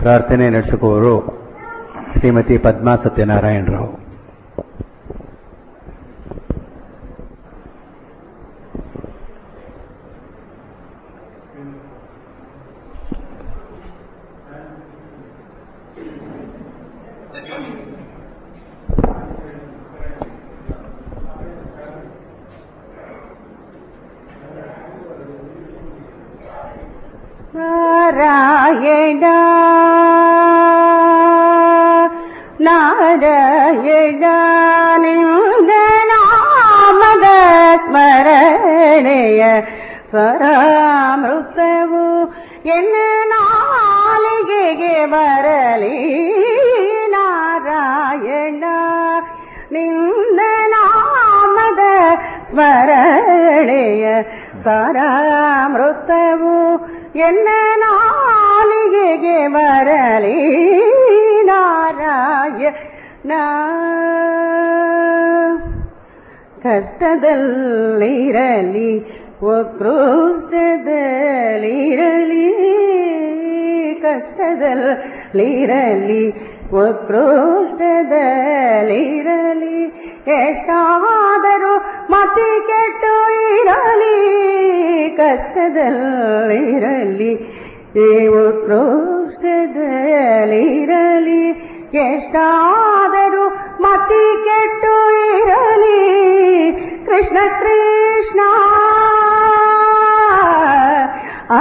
ಪ್ರಾರ್ಥನೆ ನಡೆಸಿಕೊವರು ಶ್ರೀಮತಿ ಪದ್ಮಾ ಸತ್ಯನಾರಾಯಣರಾವ್ ನಾರಾಯಣ ನಾರಾಯಣ ನಿಂದ ನಾಮದ ಸ್ಮರಣೆಯ ಸರಾಮೃತವು ಎನ್ನ ನಾಲಿಗೆಗೆ ಬರಲಿ ನಾರಾಯಣ ನಿಂದ ನಾಮದ ಸ್ಮರಣೆಯ ಸಾರಾಮೃತವು ಎನ್ನ ನಾಲಿಗೆಗೆ ಬರಲಿ ನಾರಾಯಣ ಕಷ್ಟದಲ್ಲಿರಲಿ ಉತ್ಕೃಷ್ಟದಲ್ಲಿರಲಿ ಕಷ್ಟದಲ್ಲಿರಲಿ ಉತ್ಕೃಷ್ಟದಲ್ಲಿರಲಿ ಎಷ್ಟಾದರೂ ಮತಿ ಕೆಟ್ಟು ಇರಲಿ ಕಷ್ಟದಲ್ಲಿರಲಿ ಈ ಉತ್ಕೃಷ್ಟದಲ್ಲಿರಲಿ ಎಷ್ಟಾದರೂ ಮತಿ ಕೆಟ್ಟು ಇರಲಿ ಕೃಷ್ಣ ಕೃಷ್ಣ ಆ,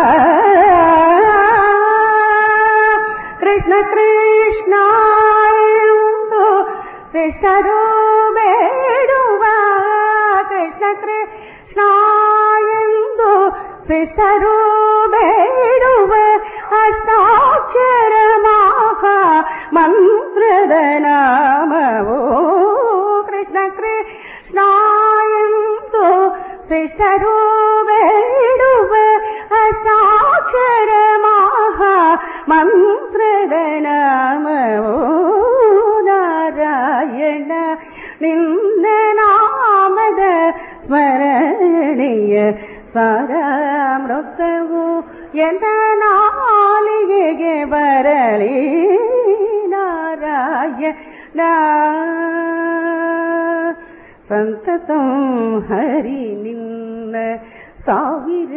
ಕೃಷ್ಣ ಕೃಷ್ಣ ಎಂದು ಶಿಷ್ಟರು ಬೇಡುವ ಕೃಷ್ಣ ಕೃಷ್ಣ ಎಂದು ಶಿಷ್ಟರು ಬೇಡುವ ಅಷ್ಟಾಕ್ಷರ ಮಹಾ ಮಂತ್ರದ ನಾಮವೋ ಕೃಷ್ಣ ಕೃಷ್ಣ ಎಂದು ಶಿಷ್ಟರು ಬೇಡುವ ಅಷ್ಟಾಕ್ಷರ ಮಹಾ ಮಂತ್ರದ ನಾಮವೋ ನಾರಾಯಣ ನಿನ್ನ ನಾಮದ ಸ್ಮರಣೆಯ ಸಾರಾಮೃತವು ಎನ್ನ ನಾಲಿಗೆಗೆ ಬರಲಿ ನಾರಾಯಣ ಸಂತತಂ ಹರಿ ನಿನ್ನ ಸಾವಿರ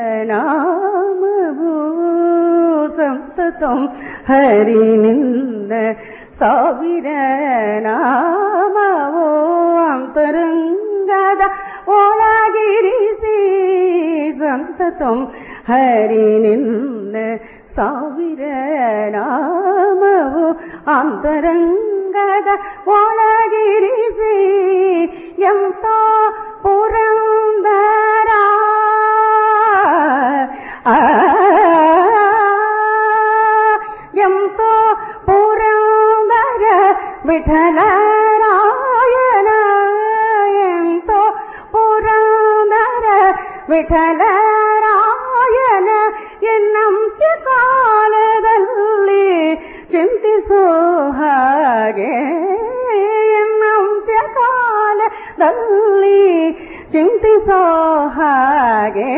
ನಾಮವು ಸಂತತಂ ಹರಿ ನಿನ್ನ ಸಾವಿರ ನಾಮವೋ ಅಂತರಂಗದ ಒಳಗಿರಿಸಿ ಸಂತತಂ ಹರಿ ನಿನ್ನ ಸಾವಿರ ನಾಮವು ಅಂತರಂಗದ ಒಳಗಿರಿಸಿ ಎಂತ ಪುರಂದರ ಆ, ಎಂತ ಪುರಂದರ ವಿಠಲರಾಯನ ಎಂತ ಪುರಂದರ ವಿಠಲರಾಯನ ಎನ್ನಂತ್ಯ ಕಾಲದಲ್ಲಿ ಚಿಂತಿಸೋ ಹಾಗೆ ಎನ್ನಂತ್ಯ ಕಾಲದಲ್ಲಿ ಚಿಂತಿಸೋ ಹಾಗೆ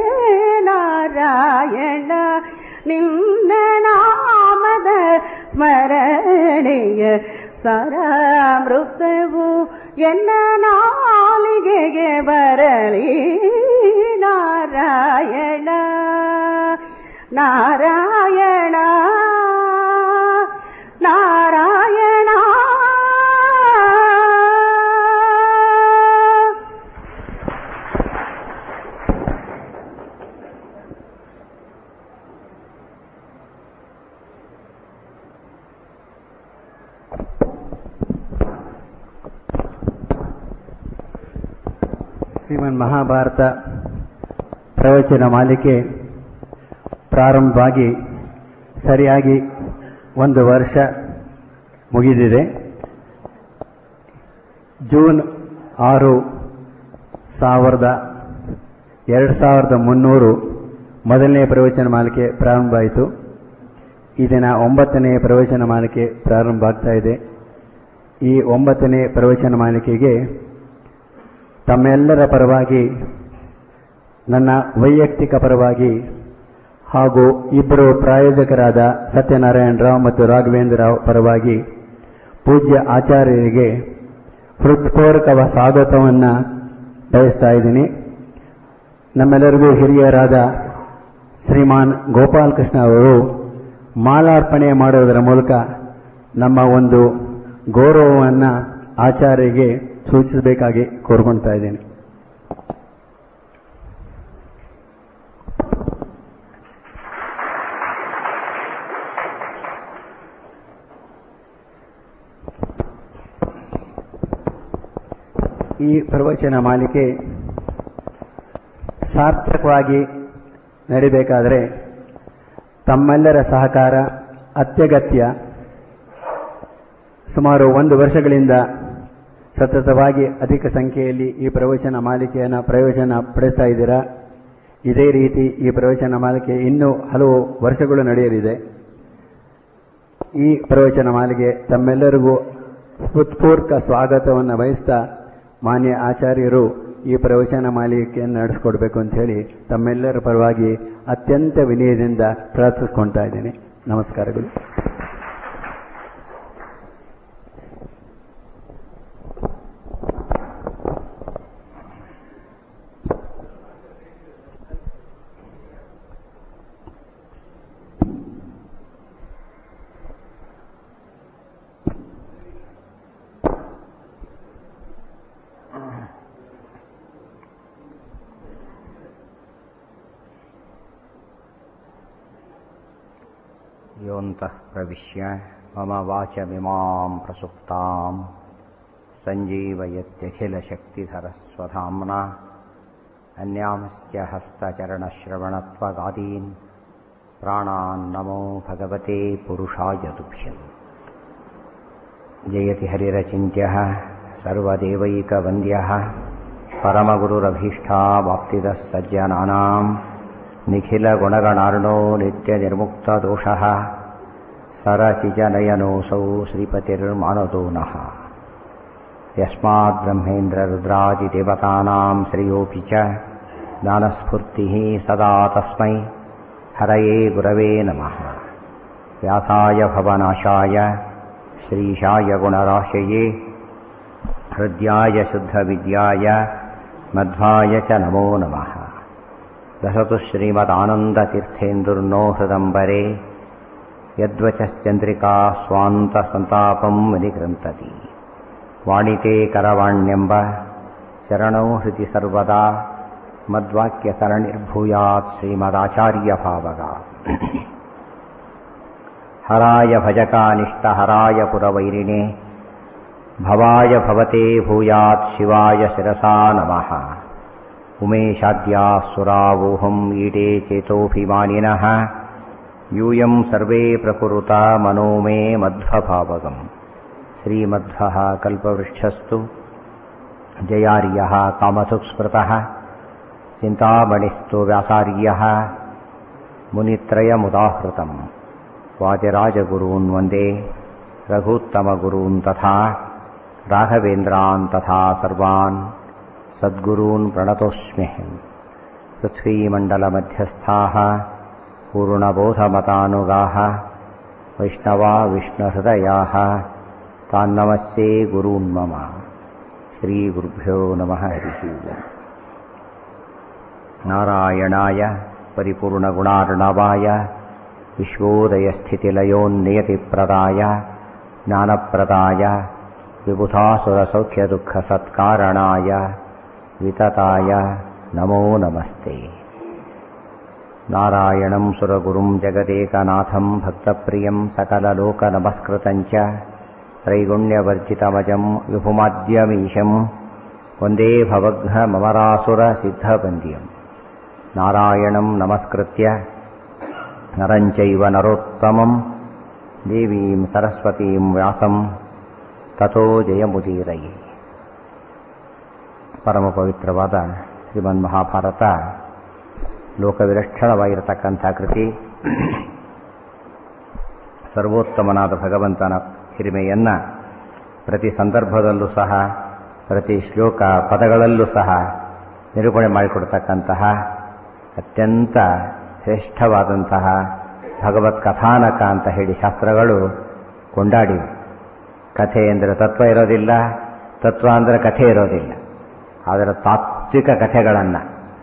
ನಾರಾಯಣ ನಿನ್ನ ನಾಮದ ಸ್ಮರಣೆಯ ಸರಾಮೃತವು ಎನ್ನ ನಾಲಿಗೆಗೆ ಬರಲಿ ನಾರಾಯಣ ನಾರಾಯಣ ನಾರಾಯಣ ಶ್ರೀಮನ್ ಮಹಾಭಾರತ ಪ್ರವಚನ ಮಾಲಿಕೆ ಪ್ರಾರಂಭವಾಗಿ ಸರಿಯಾಗಿ ಒಂದು ವರ್ಷ ಮುಗಿದಿದೆ ಜೂನ್ ಆರು ಸಾವಿರದ ಎರಡು ಸಾವಿರದ ಮುನ್ನೂರು ಮೊದಲನೇ ಪ್ರವಚನ ಮಾಲಿಕೆ ಪ್ರಾರಂಭ ಆಯಿತು ಈ ದಿನ ಒಂಬತ್ತನೇ ಪ್ರವಚನ ಮಾಲಿಕೆ ಪ್ರಾರಂಭ ಆಗ್ತಾ ಇದೆ ಈ ಒಂಬತ್ತನೇ ಪ್ರವಚನ ಮಾಲಿಕೆಗೆ ತಮ್ಮೆಲ್ಲರ ಪರವಾಗಿ ನನ್ನ ವೈಯಕ್ತಿಕ ಪರವಾಗಿ ಹಾಗೂ ಇಬ್ಬರು ಪ್ರಾಯೋಜಕರಾದ ಸತ್ಯನಾರಾಯಣ ರಾವ್ ಮತ್ತು ರಾಘವೇಂದ್ರ ರಾವ್ ಪರವಾಗಿ ಪೂಜ್ಯ ಆಚಾರ್ಯರಿಗೆ ಹೃತ್ಪೂರ್ವಕ ಸ್ವಾಗತವನ್ನು ಬಯಸ್ತಾ ಇದ್ದೀನಿ ನಮ್ಮೆಲ್ಲರಿಗೂ ಹಿರಿಯರಾದ ಶ್ರೀಮಾನ್ ಗೋಪಾಲ್ ಕೃಷ್ಣ ಅವರು ಮಾಲಾರ್ಪಣೆ ಮಾಡುವುದರ ಮೂಲಕ ನಮ್ಮ ಒಂದು ಗೌರವವನ್ನು ಆಚಾರ್ಯರಿಗೆ ಸೂಚಿಸಬೇಕಾಗಿ ಕೋರ್ಕೊಳ್ತಾ ಇದ್ದೀನಿ ಈ ಪ್ರವಚನ ಮಾಲಿಕೆ ಸಾರ್ಥಕವಾಗಿ ನಡಿಬೇಕಾದರೆ ತಮ್ಮೆಲ್ಲರ ಸಹಕಾರ ಅತ್ಯಗತ್ಯ ಸುಮಾರು ಒಂದು ವರ್ಷಗಳಿಂದ ಸತತವಾಗಿ ಅಧಿಕ ಸಂಖ್ಯೆಯಲ್ಲಿ ಈ ಪ್ರವಚನ ಮಾಲಿಕೆಯನ್ನು ಪ್ರಯೋಜನ ಪಡಿಸ್ತಾ ಇದ್ದೀರಾ ಇದೇ ರೀತಿ ಈ ಪ್ರವಚನ ಮಾಲಿಕೆ ಇನ್ನೂ ಹಲವು ವರ್ಷಗಳು ನಡೆಯಲಿದೆ ಈ ಪ್ರವಚನ ಮಾಲಿಕೆ ತಮ್ಮೆಲ್ಲರಿಗೂ ಹೃತ್ಪೂರ್ವಕ ಸ್ವಾಗತವನ್ನು ವಹಿಸ್ತಾ ಮಾನ್ಯ ಆಚಾರ್ಯರು ಈ ಪ್ರವಚನ ಮಾಲಿಕೆಯನ್ನು ನಡೆಸ್ಕೊಡ್ಬೇಕು ಅಂತ ಹೇಳಿ ತಮ್ಮೆಲ್ಲರ ಪರವಾಗಿ ಅತ್ಯಂತ ವಿನಯದಿಂದ ಪ್ರಾರ್ಥಿಸ್ಕೊಳ್ತಾ ಇದ್ದೀನಿ ನಮಸ್ಕಾರಗಳು योऽन्तः प्रविश्य मम वाचमिमां प्रसुप्तां सञ्जीवयत्यखिलशक्तिधरस्वधाम्ना अन्यांश्च हस्तचरणश्रवणत्वगादीन् प्राणान्नमो भगवते पुरुषाय तुभ्यम् जयति हरिरचिन्त्यः सर्वदेवैकवन्द्यः परमगुरुरभीष्टावाप्तिदः सज्जनानाम् निखिलगुणगणार्णो नित्यनिर्मुक्तदोषः सरसिजनयनोऽसौ श्रीपतिर्मानदो नः यस्माद्ब्रह्मेन्द्ररुद्रादिदेवतानां श्रेयोऽपि च ज्ञानस्फूर्तिः सदा तस्मै हरये गुरवे नमः व्यासाय भवनाशाय श्रीशाय गुणराशये हृद्याय शुद्धविद्याय मध्वाय च नमो नमः दशतु श्रीमदानन्दतीर्थेन्दुर्नो हृदम्बरे यद्वचश्चन्द्रिका स्वान्तसन्तापं विनिकृन्तति वाणिते करवाण्यम्ब चरणौ हृदि सर्वदा मद्वाक्यसरणिर्भूयात् श्रीमदाचार्यभावगा हराय भजकानिष्टहराय पुरवैरिणे भवाय भवते भूयात् शिवाय शिरसा नमः उमेशाद्यासुरावोहम् ईडे चेतोऽभिमानिनः यूयम् सर्वे प्रकुरुता मनो मे मध्वभावगम् श्रीमध्वः कल्पवृक्षस्तु जयार्यः कामसुस्मृतः चिन्तामणिस्तु व्यासार्यः मुनित्रयमुदाहृतम् वादिराजगुरून् वन्दे रघूत्तमगुरून् तथा राघवेन्द्रान् तथा सर्वान् सद्गुरून् प्रणतोऽस्म्यहम् पृथ्वीमण्डलमध्यस्थाः पूर्णबोधमतानुगाः वैष्णवा विष्णुहृदयाः तान्नमस्ये गुरून् मम श्रीगुरुभ्यो नमः हरिः नारायणाय परिपूर्णगुणार्णवाय विश्वोदयस्थितिलयोन्नियतिप्रदाय ज्ञानप्रदाय विबुधासुरसौख्यदुःखसत्कारणाय वितताय नमो नमस्ते नारायणं सुरगुरुं जगदेकनाथं भक्तप्रियं सकललोकनमस्कृतं च त्रैगुण्यवर्जितमजं विभुमाद्यमीशं वन्दे भवघ्नममरासुरसिद्धवन्द्यम् नारायणं नमस्कृत्य नरं चैव नरोत्तमं देवीं सरस्वतीं व्यासं ತಥೋ ಜಯಮುದೀರಯಿ ಪರಮ ಪವಿತ್ರವಾದ ಶ್ರೀಮನ್ ಮಹಾಭಾರತ ಲೋಕವಿಲಕ್ಷಣವಾಗಿರತಕ್ಕಂಥ ಕೃತಿ ಸರ್ವೋತ್ತಮನಾದ ಭಗವಂತನ ಹಿರಿಮೆಯನ್ನು ಪ್ರತಿ ಸಂದರ್ಭದಲ್ಲೂ ಸಹ ಪ್ರತಿ ಶ್ಲೋಕ ಪದಗಳಲ್ಲೂ ಸಹ ನಿರೂಪಣೆ ಮಾಡಿಕೊಡ್ತಕ್ಕಂತಹ ಅತ್ಯಂತ ಶ್ರೇಷ್ಠವಾದಂತಹ ಭಗವತ್ ಕಥಾನಕ ಅಂತ ಹೇಳಿ ಶಾಸ್ತ್ರಗಳು ಕೊಂಡಾಡಿವೆ ಕಥೆ ಅಂದರೆ ತತ್ವ ಇರೋದಿಲ್ಲ ತತ್ವ ಅಂದರೆ ಕಥೆ ಇರೋದಿಲ್ಲ ಅದರ ತಾತ್ವಿಕ ಕಥೆಗಳನ್ನು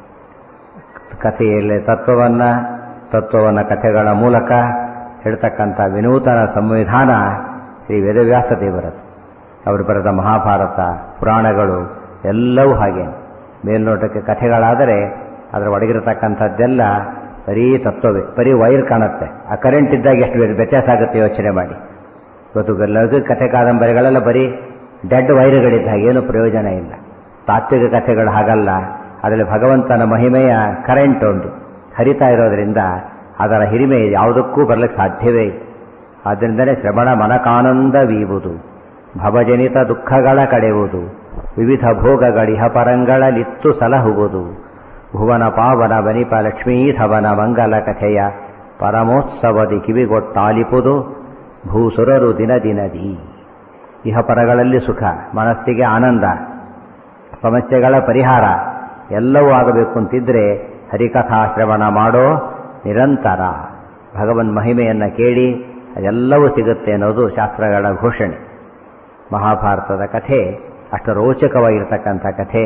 ಕಥೆಯಲ್ಲಿ ತತ್ವವನ್ನು ತತ್ವವನ್ನು ಕಥೆಗಳ ಮೂಲಕ ಹೇಳ್ತಕ್ಕಂಥ ವಿನೂತನ ಸಂವಿಧಾನ ಶ್ರೀ ವೇದವ್ಯಾಸ ದೇವರದು ಅವರು ಬರೆದ ಮಹಾಭಾರತ ಪುರಾಣಗಳು ಎಲ್ಲವೂ ಹಾಗೆ ಮೇಲ್ನೋಟಕ್ಕೆ ಕಥೆಗಳಾದರೆ ಅದರ ಒಳಗಿರತಕ್ಕಂಥದ್ದೆಲ್ಲ ಬರೀ ತತ್ವವೇ ಬರೀ ವೈರ್ ಕಾಣುತ್ತೆ ಆ ಕರೆಂಟ್ ಇದ್ದಾಗ ಎಷ್ಟು ವ್ಯತ್ಯಾಸ ಆಗುತ್ತೆ ಯೋಚನೆ ಮಾಡಿ ಇವತ್ತು ಲಘು ಕಥೆ ಕಾದಂಬರಿಗಳೆಲ್ಲ ಬರೀ ಡೆಡ್ ವೈರ್ಗಳಿದ್ದಾಗ ಏನು ಪ್ರಯೋಜನ ಇಲ್ಲ ತಾತ್ವಿಕ ಕಥೆಗಳು ಹಾಗಲ್ಲ ಅದರಲ್ಲಿ ಭಗವಂತನ ಮಹಿಮೆಯ ಕರೆಂಟ್ ಒಂದು ಹರಿತಾ ಇರೋದ್ರಿಂದ ಅದರ ಹಿರಿಮೆ ಯಾವುದಕ್ಕೂ ಬರಲಿಕ್ಕೆ ಸಾಧ್ಯವೇ ಇಲ್ಲ ಆದ್ದರಿಂದಲೇ ಶ್ರವಣ ಮನಕಾನಂದವೀವುದು ಭವಜನಿತ ದುಃಖಗಳ ಕಡೆಯುವುದು ವಿವಿಧ ಭೋಗಗಳಿಹ ಪರಂಗಳಲಿತ್ತು ಸಲಹುವುದು ಭುವನ ಪಾವನ ಬನಿಪ ಲಕ್ಷ್ಮೀಧವನ ಮಂಗಲ ಕಥೆಯ ಪರಮೋತ್ಸವದಿ ಕಿವಿಗೊಟ್ಟಾಲಿಪುದು ಭೂಸುರರು ದಿನ ದಿನದಿ ಇಹಪರಗಳಲ್ಲಿ ಸುಖ ಮನಸ್ಸಿಗೆ ಆನಂದ ಸಮಸ್ಯೆಗಳ ಪರಿಹಾರ ಎಲ್ಲವೂ ಆಗಬೇಕು ಅಂತಿದ್ರೆ ಹರಿಕಥಾ ಶ್ರವಣ ಮಾಡೋ ನಿರಂತರ ಭಗವನ್ ಮಹಿಮೆಯನ್ನು ಕೇಳಿ ಅದೆಲ್ಲವೂ ಸಿಗುತ್ತೆ ಅನ್ನೋದು ಶಾಸ್ತ್ರಗಳ ಘೋಷಣೆ ಮಹಾಭಾರತದ ಕಥೆ ಅಷ್ಟು ರೋಚಕವಾಗಿರ್ತಕ್ಕಂಥ ಕಥೆ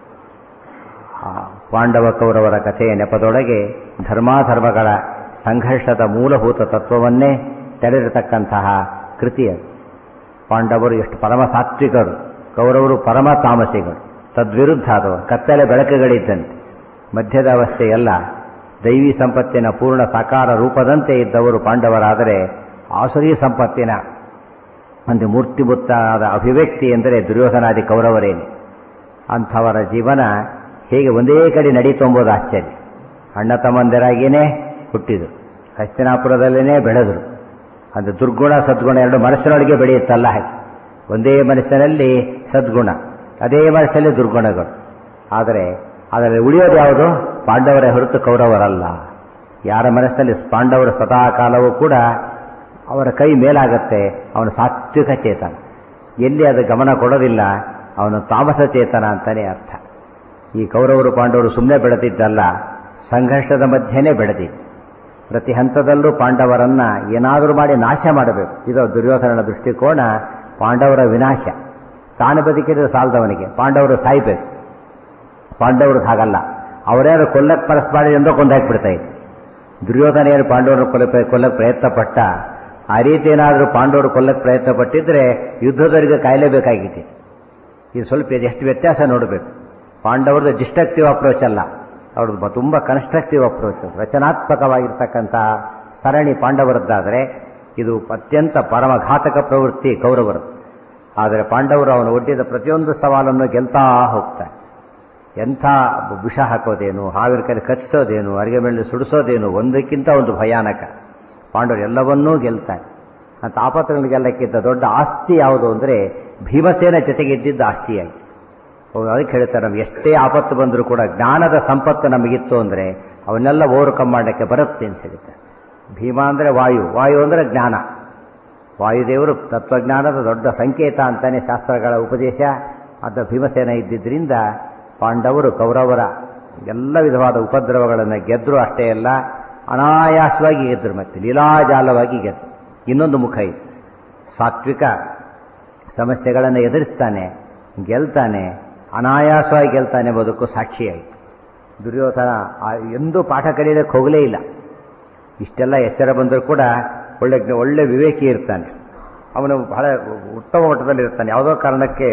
ಆ ಪಾಂಡವ ಕೌರವರ ಕಥೆಯ ನೆಪದೊಳಗೆ ಧರ್ಮಾಧರ್ಮಗಳ ಸಂಘರ್ಷದ ಮೂಲಭೂತ ತತ್ವವನ್ನೇ ತೆರೆದಿರತಕ್ಕಂತಹ ಕೃತಿ ಅದು ಪಾಂಡವರು ಎಷ್ಟು ಪರಮ ಸಾತ್ವಿಕರು ಕೌರವರು ಪರಮ ತಾಮಸಿಗಳು ತದ್ವಿರುದ್ಧ ಅದು ಕತ್ತಲೆ ಬೆಳಕುಗಳಿದ್ದಂತೆ ಮಧ್ಯದ ಅವಸ್ಥೆಯಲ್ಲ ದೈವಿ ಸಂಪತ್ತಿನ ಪೂರ್ಣ ಸಾಕಾರ ರೂಪದಂತೆ ಇದ್ದವರು ಪಾಂಡವರಾದರೆ ಆಸುರಿ ಸಂಪತ್ತಿನ ಒಂದು ಮೂರ್ತಿಭೂತಾದ ಅಭಿವ್ಯಕ್ತಿ ಎಂದರೆ ದುರ್ಯೋಧನಾದಿ ಕೌರವರೇನೆ ಅಂಥವರ ಜೀವನ ಹೇಗೆ ಒಂದೇ ಕಡೆ ನಡೀತು ಎಂಬುದು ಆಶ್ಚರ್ಯ ಅಣ್ಣ ತಮ್ಮಂದಿರಾಗಿಯೇ ಹುಟ್ಟಿದರು ಹಸ್ತಿನಾಪುರದಲ್ಲೇ ಬೆಳೆದರು ಅದು ದುರ್ಗುಣ ಸದ್ಗುಣ ಎರಡು ಮನಸ್ಸಿನೊಳಗೆ ಬೆಳೆಯುತ್ತಲ್ಲ ಹಾಗೆ ಒಂದೇ ಮನಸ್ಸಿನಲ್ಲಿ ಸದ್ಗುಣ ಅದೇ ಮನಸ್ಸಿನಲ್ಲಿ ದುರ್ಗುಣಗಳು ಆದರೆ ಅದರಲ್ಲಿ ಉಳಿಯೋದು ಯಾವುದು ಪಾಂಡವರೇ ಹೊರತು ಕೌರವರಲ್ಲ ಯಾರ ಮನಸ್ಸಿನಲ್ಲಿ ಪಾಂಡವರ ಸ್ವತಃ ಕಾಲವೂ ಕೂಡ ಅವರ ಕೈ ಮೇಲಾಗತ್ತೆ ಅವನು ಸಾತ್ವಿಕ ಚೇತನ ಎಲ್ಲಿ ಅದು ಗಮನ ಕೊಡೋದಿಲ್ಲ ಅವನು ತಾಮಸ ಚೇತನ ಅಂತಾನೆ ಅರ್ಥ ಈ ಕೌರವರು ಪಾಂಡವರು ಸುಮ್ಮನೆ ಬೆಳೆದಿದ್ದಲ್ಲ ಸಂಘರ್ಷದ ಮಧ್ಯೆನೇ ಬೆಳೆದಿದ್ದು ಪ್ರತಿ ಹಂತದಲ್ಲೂ ಪಾಂಡವರನ್ನ ಏನಾದರೂ ಮಾಡಿ ನಾಶ ಮಾಡಬೇಕು ಇದು ದುರ್ಯೋಧನನ ದೃಷ್ಟಿಕೋನ ಪಾಂಡವರ ವಿನಾಶ ತಾನು ಬದುಕಿದ್ರೆ ಸಾಲದವನಿಗೆ ಪಾಂಡವರು ಸಾಯ್ಬೇಕು ಪಾಂಡವರು ಹಾಗಲ್ಲ ಅವರೇನು ಕೊಲ್ಲಕ್ಕೆ ಪರಸ್ ಮಾಡಿ ಎಂದೋ ಕೊಂದಾಕ್ಬಿಡ್ತಾ ಇತ್ತು ದುರ್ಯೋಧನ ಏನು ಪಾಂಡವರು ಕೊಲ್ಲ ಕೊಲ್ಲಕ್ಕೆ ಪ್ರಯತ್ನ ಪಟ್ಟ ಆ ರೀತಿ ಏನಾದರೂ ಪಾಂಡವರು ಕೊಲ್ಲಕ್ಕೆ ಪ್ರಯತ್ನ ಪಟ್ಟಿದ್ರೆ ಯುದ್ಧದವರಿಗೆ ಕಾಯಲೇಬೇಕಾಗಿತ್ತು ಇದು ಸ್ವಲ್ಪ ಇದು ಎಷ್ಟು ವ್ಯತ್ಯಾಸ ನೋಡಬೇಕು ಪಾಂಡವರದ್ದು ಡಿಸ್ಟ್ರಕ್ಟಿವ್ ಅಪ್ರೋಚ್ ಅಲ್ಲ ಅವ್ರದ್ದು ತುಂಬ ಕನ್ಸ್ಟ್ರಕ್ಟಿವ್ ಅಪ್ರೋಚ್ ರಚನಾತ್ಮಕವಾಗಿರ್ತಕ್ಕಂಥ ಸರಣಿ ಪಾಂಡವರದ್ದಾದರೆ ಇದು ಅತ್ಯಂತ ಪರಮಘಾತಕ ಪ್ರವೃತ್ತಿ ಕೌರವರದ್ದು ಆದರೆ ಪಾಂಡವರು ಅವನು ಒಡ್ಡಿದ ಪ್ರತಿಯೊಂದು ಸವಾಲನ್ನು ಗೆಲ್ತಾ ಹೋಗ್ತಾರೆ ಎಂಥ ವಿಷ ಹಾಕೋದೇನು ಹಾವಿನ ಕೈಲಿ ಕಚ್ಚಿಸೋದೇನು ಅರಿಗೆ ಮೇಲೆ ಸುಡಿಸೋದೇನು ಒಂದಕ್ಕಿಂತ ಒಂದು ಭಯಾನಕ ಪಾಂಡವರು ಎಲ್ಲವನ್ನೂ ಗೆಲ್ತಾರೆ ಅಂತ ಆಪತ್ತುಗಳನ್ನು ಗೆಲ್ಲಕ್ಕಿಂತ ದೊಡ್ಡ ಆಸ್ತಿ ಯಾವುದು ಅಂದರೆ ಭೀಮಸೇನ ಜೊತೆಗಿದ್ದಿದ್ದು ಆಸ್ತಿಯಾಗಿ ಅದಕ್ಕೆ ಹೇಳ್ತಾರೆ ನಮ್ಗೆ ಎಷ್ಟೇ ಆಪತ್ತು ಬಂದರೂ ಕೂಡ ಜ್ಞಾನದ ಸಂಪತ್ತು ನಮಗಿತ್ತು ಅಂದರೆ ಅವನ್ನೆಲ್ಲ ಓವರ್ಕಮ್ ಮಾಡಲಿಕ್ಕೆ ಬರುತ್ತೆ ಅಂತ ಹೇಳ್ತಾರೆ ಭೀಮ ಅಂದರೆ ವಾಯು ವಾಯು ಅಂದರೆ ಜ್ಞಾನ ವಾಯುದೇವರು ತತ್ವಜ್ಞಾನದ ದೊಡ್ಡ ಸಂಕೇತ ಅಂತಾನೆ ಶಾಸ್ತ್ರಗಳ ಉಪದೇಶ ಅದ ಭೀಮಸೇನ ಇದ್ದಿದ್ದರಿಂದ ಪಾಂಡವರು ಕೌರವರ ಎಲ್ಲ ವಿಧವಾದ ಉಪದ್ರವಗಳನ್ನು ಗೆದ್ದರು ಅಷ್ಟೇ ಅಲ್ಲ ಅನಾಯಾಸವಾಗಿ ಗೆದ್ದರು ಮತ್ತೆ ಲೀಲಾಜಾಲವಾಗಿ ಗೆದ್ದರು ಇನ್ನೊಂದು ಮುಖ ಇತ್ತು ಸಾತ್ವಿಕ ಸಮಸ್ಯೆಗಳನ್ನು ಎದುರಿಸ್ತಾನೆ ಗೆಲ್ತಾನೆ ಅನಾಯಾಸವಾಗಿ ಗೆಲ್ತಾನೆ ಎಂಬುದಕ್ಕೂ ಸಾಕ್ಷಿಯಾಯಿತು ದುರ್ಯೋಧನ ಎಂದೂ ಪಾಠ ಕಲಿಯಲಿಕ್ಕೆ ಹೋಗಲೇ ಇಲ್ಲ ಇಷ್ಟೆಲ್ಲ ಎಚ್ಚರ ಬಂದರೂ ಕೂಡ ಒಳ್ಳೆ ಒಳ್ಳೆ ವಿವೇಕಿ ಇರ್ತಾನೆ ಅವನು ಬಹಳ ಉತ್ತಮ ಮಟ್ಟದಲ್ಲಿ ಇರ್ತಾನೆ ಯಾವುದೋ ಕಾರಣಕ್ಕೆ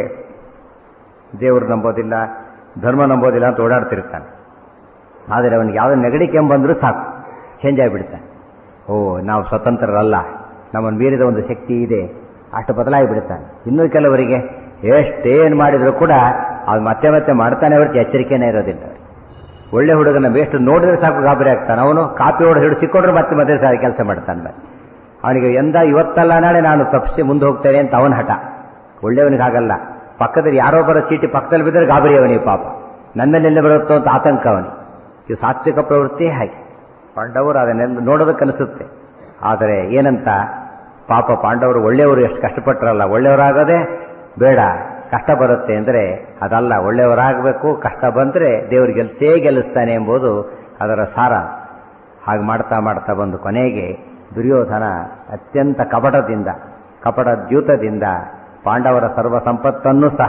ದೇವರು ನಂಬೋದಿಲ್ಲ ಧರ್ಮ ನಂಬೋದಿಲ್ಲ ಅಂತ ಓಡಾಡ್ತಿರ್ತಾನೆ ಆದರೆ ಅವನಿಗೆ ಯಾವುದೋ ನೆಗಡಿ ಕೆಂಬಂದರೂ ಸಾಕು ಚೇಂಜ್ ಆಗಿಬಿಡ್ತಾನೆ ಓ ನಾವು ಸ್ವತಂತ್ರರಲ್ಲ ನಮ್ಮನ್ನು ಮೀರಿದ ಒಂದು ಶಕ್ತಿ ಇದೆ ಅಷ್ಟು ಬದಲಾಗಿ ಬಿಡ್ತಾನೆ ಇನ್ನೂ ಕೆಲವರಿಗೆ ಎಷ್ಟೇನು ಮಾಡಿದರೂ ಕೂಡ ಅದು ಮತ್ತೆ ಮತ್ತೆ ಮಾಡ್ತಾನೆ ಹೊರತು ಎಚ್ಚರಿಕೆನೇ ಇರೋದಿಲ್ಲ ಒಳ್ಳೆ ಹುಡುಗನ ಬೇಷ್ಟು ನೋಡಿದ್ರೆ ಸಾಕು ಗಾಬರಿ ಆಗ್ತಾನೆ ಅವನು ಕಾಪಿ ಹೊಡೆದು ಹಿಡಿದು ಸಿಕ್ಕೊಂಡ್ರೆ ಮತ್ತೆ ಮತ್ತೆ ಸಾರಿ ಕೆಲಸ ಮಾಡ್ತಾನೆ ಮತ್ತೆ ಅವನಿಗೆ ಎಂದ ಇವತ್ತಲ್ಲ ನಾಳೆ ನಾನು ತಪ್ಪಿಸಿ ಮುಂದೆ ಹೋಗ್ತೇನೆ ಅಂತ ಅವನ ಹಠ ಒಳ್ಳೆಯವನಿಗಾಗಲ್ಲ ಪಕ್ಕದಲ್ಲಿ ಯಾರೋ ಬರೋ ಚೀಟಿ ಪಕ್ಕದಲ್ಲಿ ಬಿದ್ದರೆ ಗಾಬರಿ ಅವನಿಗೆ ಪಾಪ ನನ್ನಲ್ಲೆಲ್ಲ ಬರುತ್ತೋ ಅಂತ ಆತಂಕ ಅವನಿಗೆ ಇದು ಸಾತ್ವಿಕ ಪ್ರವೃತ್ತಿ ಹಾಗೆ ಪಾಂಡವರು ಅದನ್ನೆಲ್ಲ ನೋಡೋದಕ್ಕನಿಸುತ್ತೆ ಆದರೆ ಏನಂತ ಪಾಪ ಪಾಂಡವರು ಒಳ್ಳೆಯವರು ಎಷ್ಟು ಕಷ್ಟಪಟ್ಟರಲ್ಲ ಒಳ್ಳೆಯವರಾಗದೆ ಬೇಡ ಕಷ್ಟ ಬರುತ್ತೆ ಅಂದರೆ ಅದಲ್ಲ ಒಳ್ಳೆಯವರಾಗಬೇಕು ಕಷ್ಟ ಬಂದರೆ ದೇವರು ಗೆಲ್ಸೇ ಗೆಲ್ಲಿಸ್ತಾನೆ ಎಂಬುದು ಅದರ ಸಾರ ಹಾಗೆ ಮಾಡ್ತಾ ಮಾಡ್ತಾ ಬಂದು ಕೊನೆಗೆ ದುರ್ಯೋಧನ ಅತ್ಯಂತ ಕಪಟದಿಂದ ಕಪಟ ದ್ಯೂತದಿಂದ ಪಾಂಡವರ ಸರ್ವ ಸಂಪತ್ತನ್ನು ಸಹ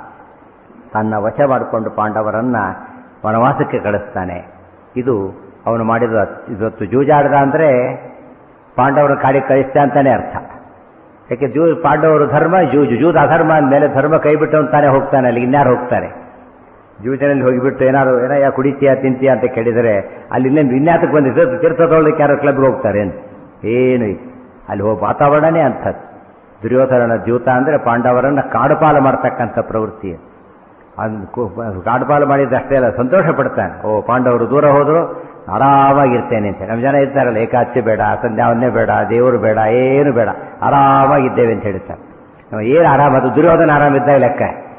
ತನ್ನ ವಶ ಮಾಡಿಕೊಂಡು ಪಾಂಡವರನ್ನ ವನವಾಸಕ್ಕೆ ಕಳಿಸ್ತಾನೆ ಇದು ಅವನು ಮಾಡಿದ ಇವತ್ತು ಜೂಜಾಡ್ದ ಅಂದರೆ ಪಾಂಡವರ ಕಾಡಿಗೆ ಕಳಿಸ್ತಾ ಅಂತಾನೆ ಅರ್ಥ ಯಾಕೆ ಜೂ ಪಾಂಡವರು ಧರ್ಮ ಜೂಜು ಜೂದ ಅಧರ್ಮ ಅಂದಮೇಲೆ ಧರ್ಮ ಕೈ ಬಿಟ್ಟು ತಾನೇ ಹೋಗ್ತಾನೆ ಅಲ್ಲಿ ಇನ್ಯಾರು ಹೋಗ್ತಾರೆ ಜೂಜನಲ್ಲಿ ಹೋಗಿಬಿಟ್ಟು ಏನಾದ್ರು ಏನೋ ಯಾ ಕುಡಿತೀಯ ತಿಂತೀಯ ಅಂತ ಕೇಳಿದರೆ ಅಲ್ಲಿ ಇನ್ನೇನು ವಿನ್ಯಾಸಕ್ಕೆ ಬಂದಿದ್ದು ತೀರ್ಥ ತೊಗೊಳ್ಳಿಕ್ಕೆ ಯಾರೋ ಕ್ಲಬ್ಗೆ ಹೋಗ್ತಾರೆ ಏನು ಏನು ಇಲ್ಲ ಅಲ್ಲಿ ಹೋಗಿ ವಾತಾವರಣನೇ ಅಂಥದ್ದು ದುರ್ಯೋಧನನ ದ್ಯೂತ ಅಂದರೆ ಪಾಂಡವರನ್ನ ಕಾಡುಪಾಲು ಮಾಡ್ತಕ್ಕಂಥ ಪ್ರವೃತ್ತಿ ಅದು ಕು- ಕಾಡುಪಾಲು ಮಾಡಿದ್ದಷ್ಟೇ ಅಲ್ಲ ಸಂತೋಷ ಪಡ್ತಾನೆ ಓ ಪಾಂಡವರು ದೂರ ಹೋದ್ರು ಆರಾಮಾಗಿರ್ತೇನೆ ಅಂತ ನಮ್ಮ ಜನ ಇರ್ತಾರಲ್ಲ ಏಕಾದಶಿ ಬೇಡ ಸಂಧ್ಯಾವನ್ನೇ ಬೇಡ ದೇವರು ಬೇಡ ಏನು ಬೇಡ ಆರಾಮಾಗಿದ್ದೇವೆ ಅಂತ ಹೇಳ್ತಾರೆ ನಾವು ಏನು ಆರಾಮ ಅದು ದುರ್ಯೋಧನ ಆರಾಮಿದ್ದ ಲೆಕ್ಕ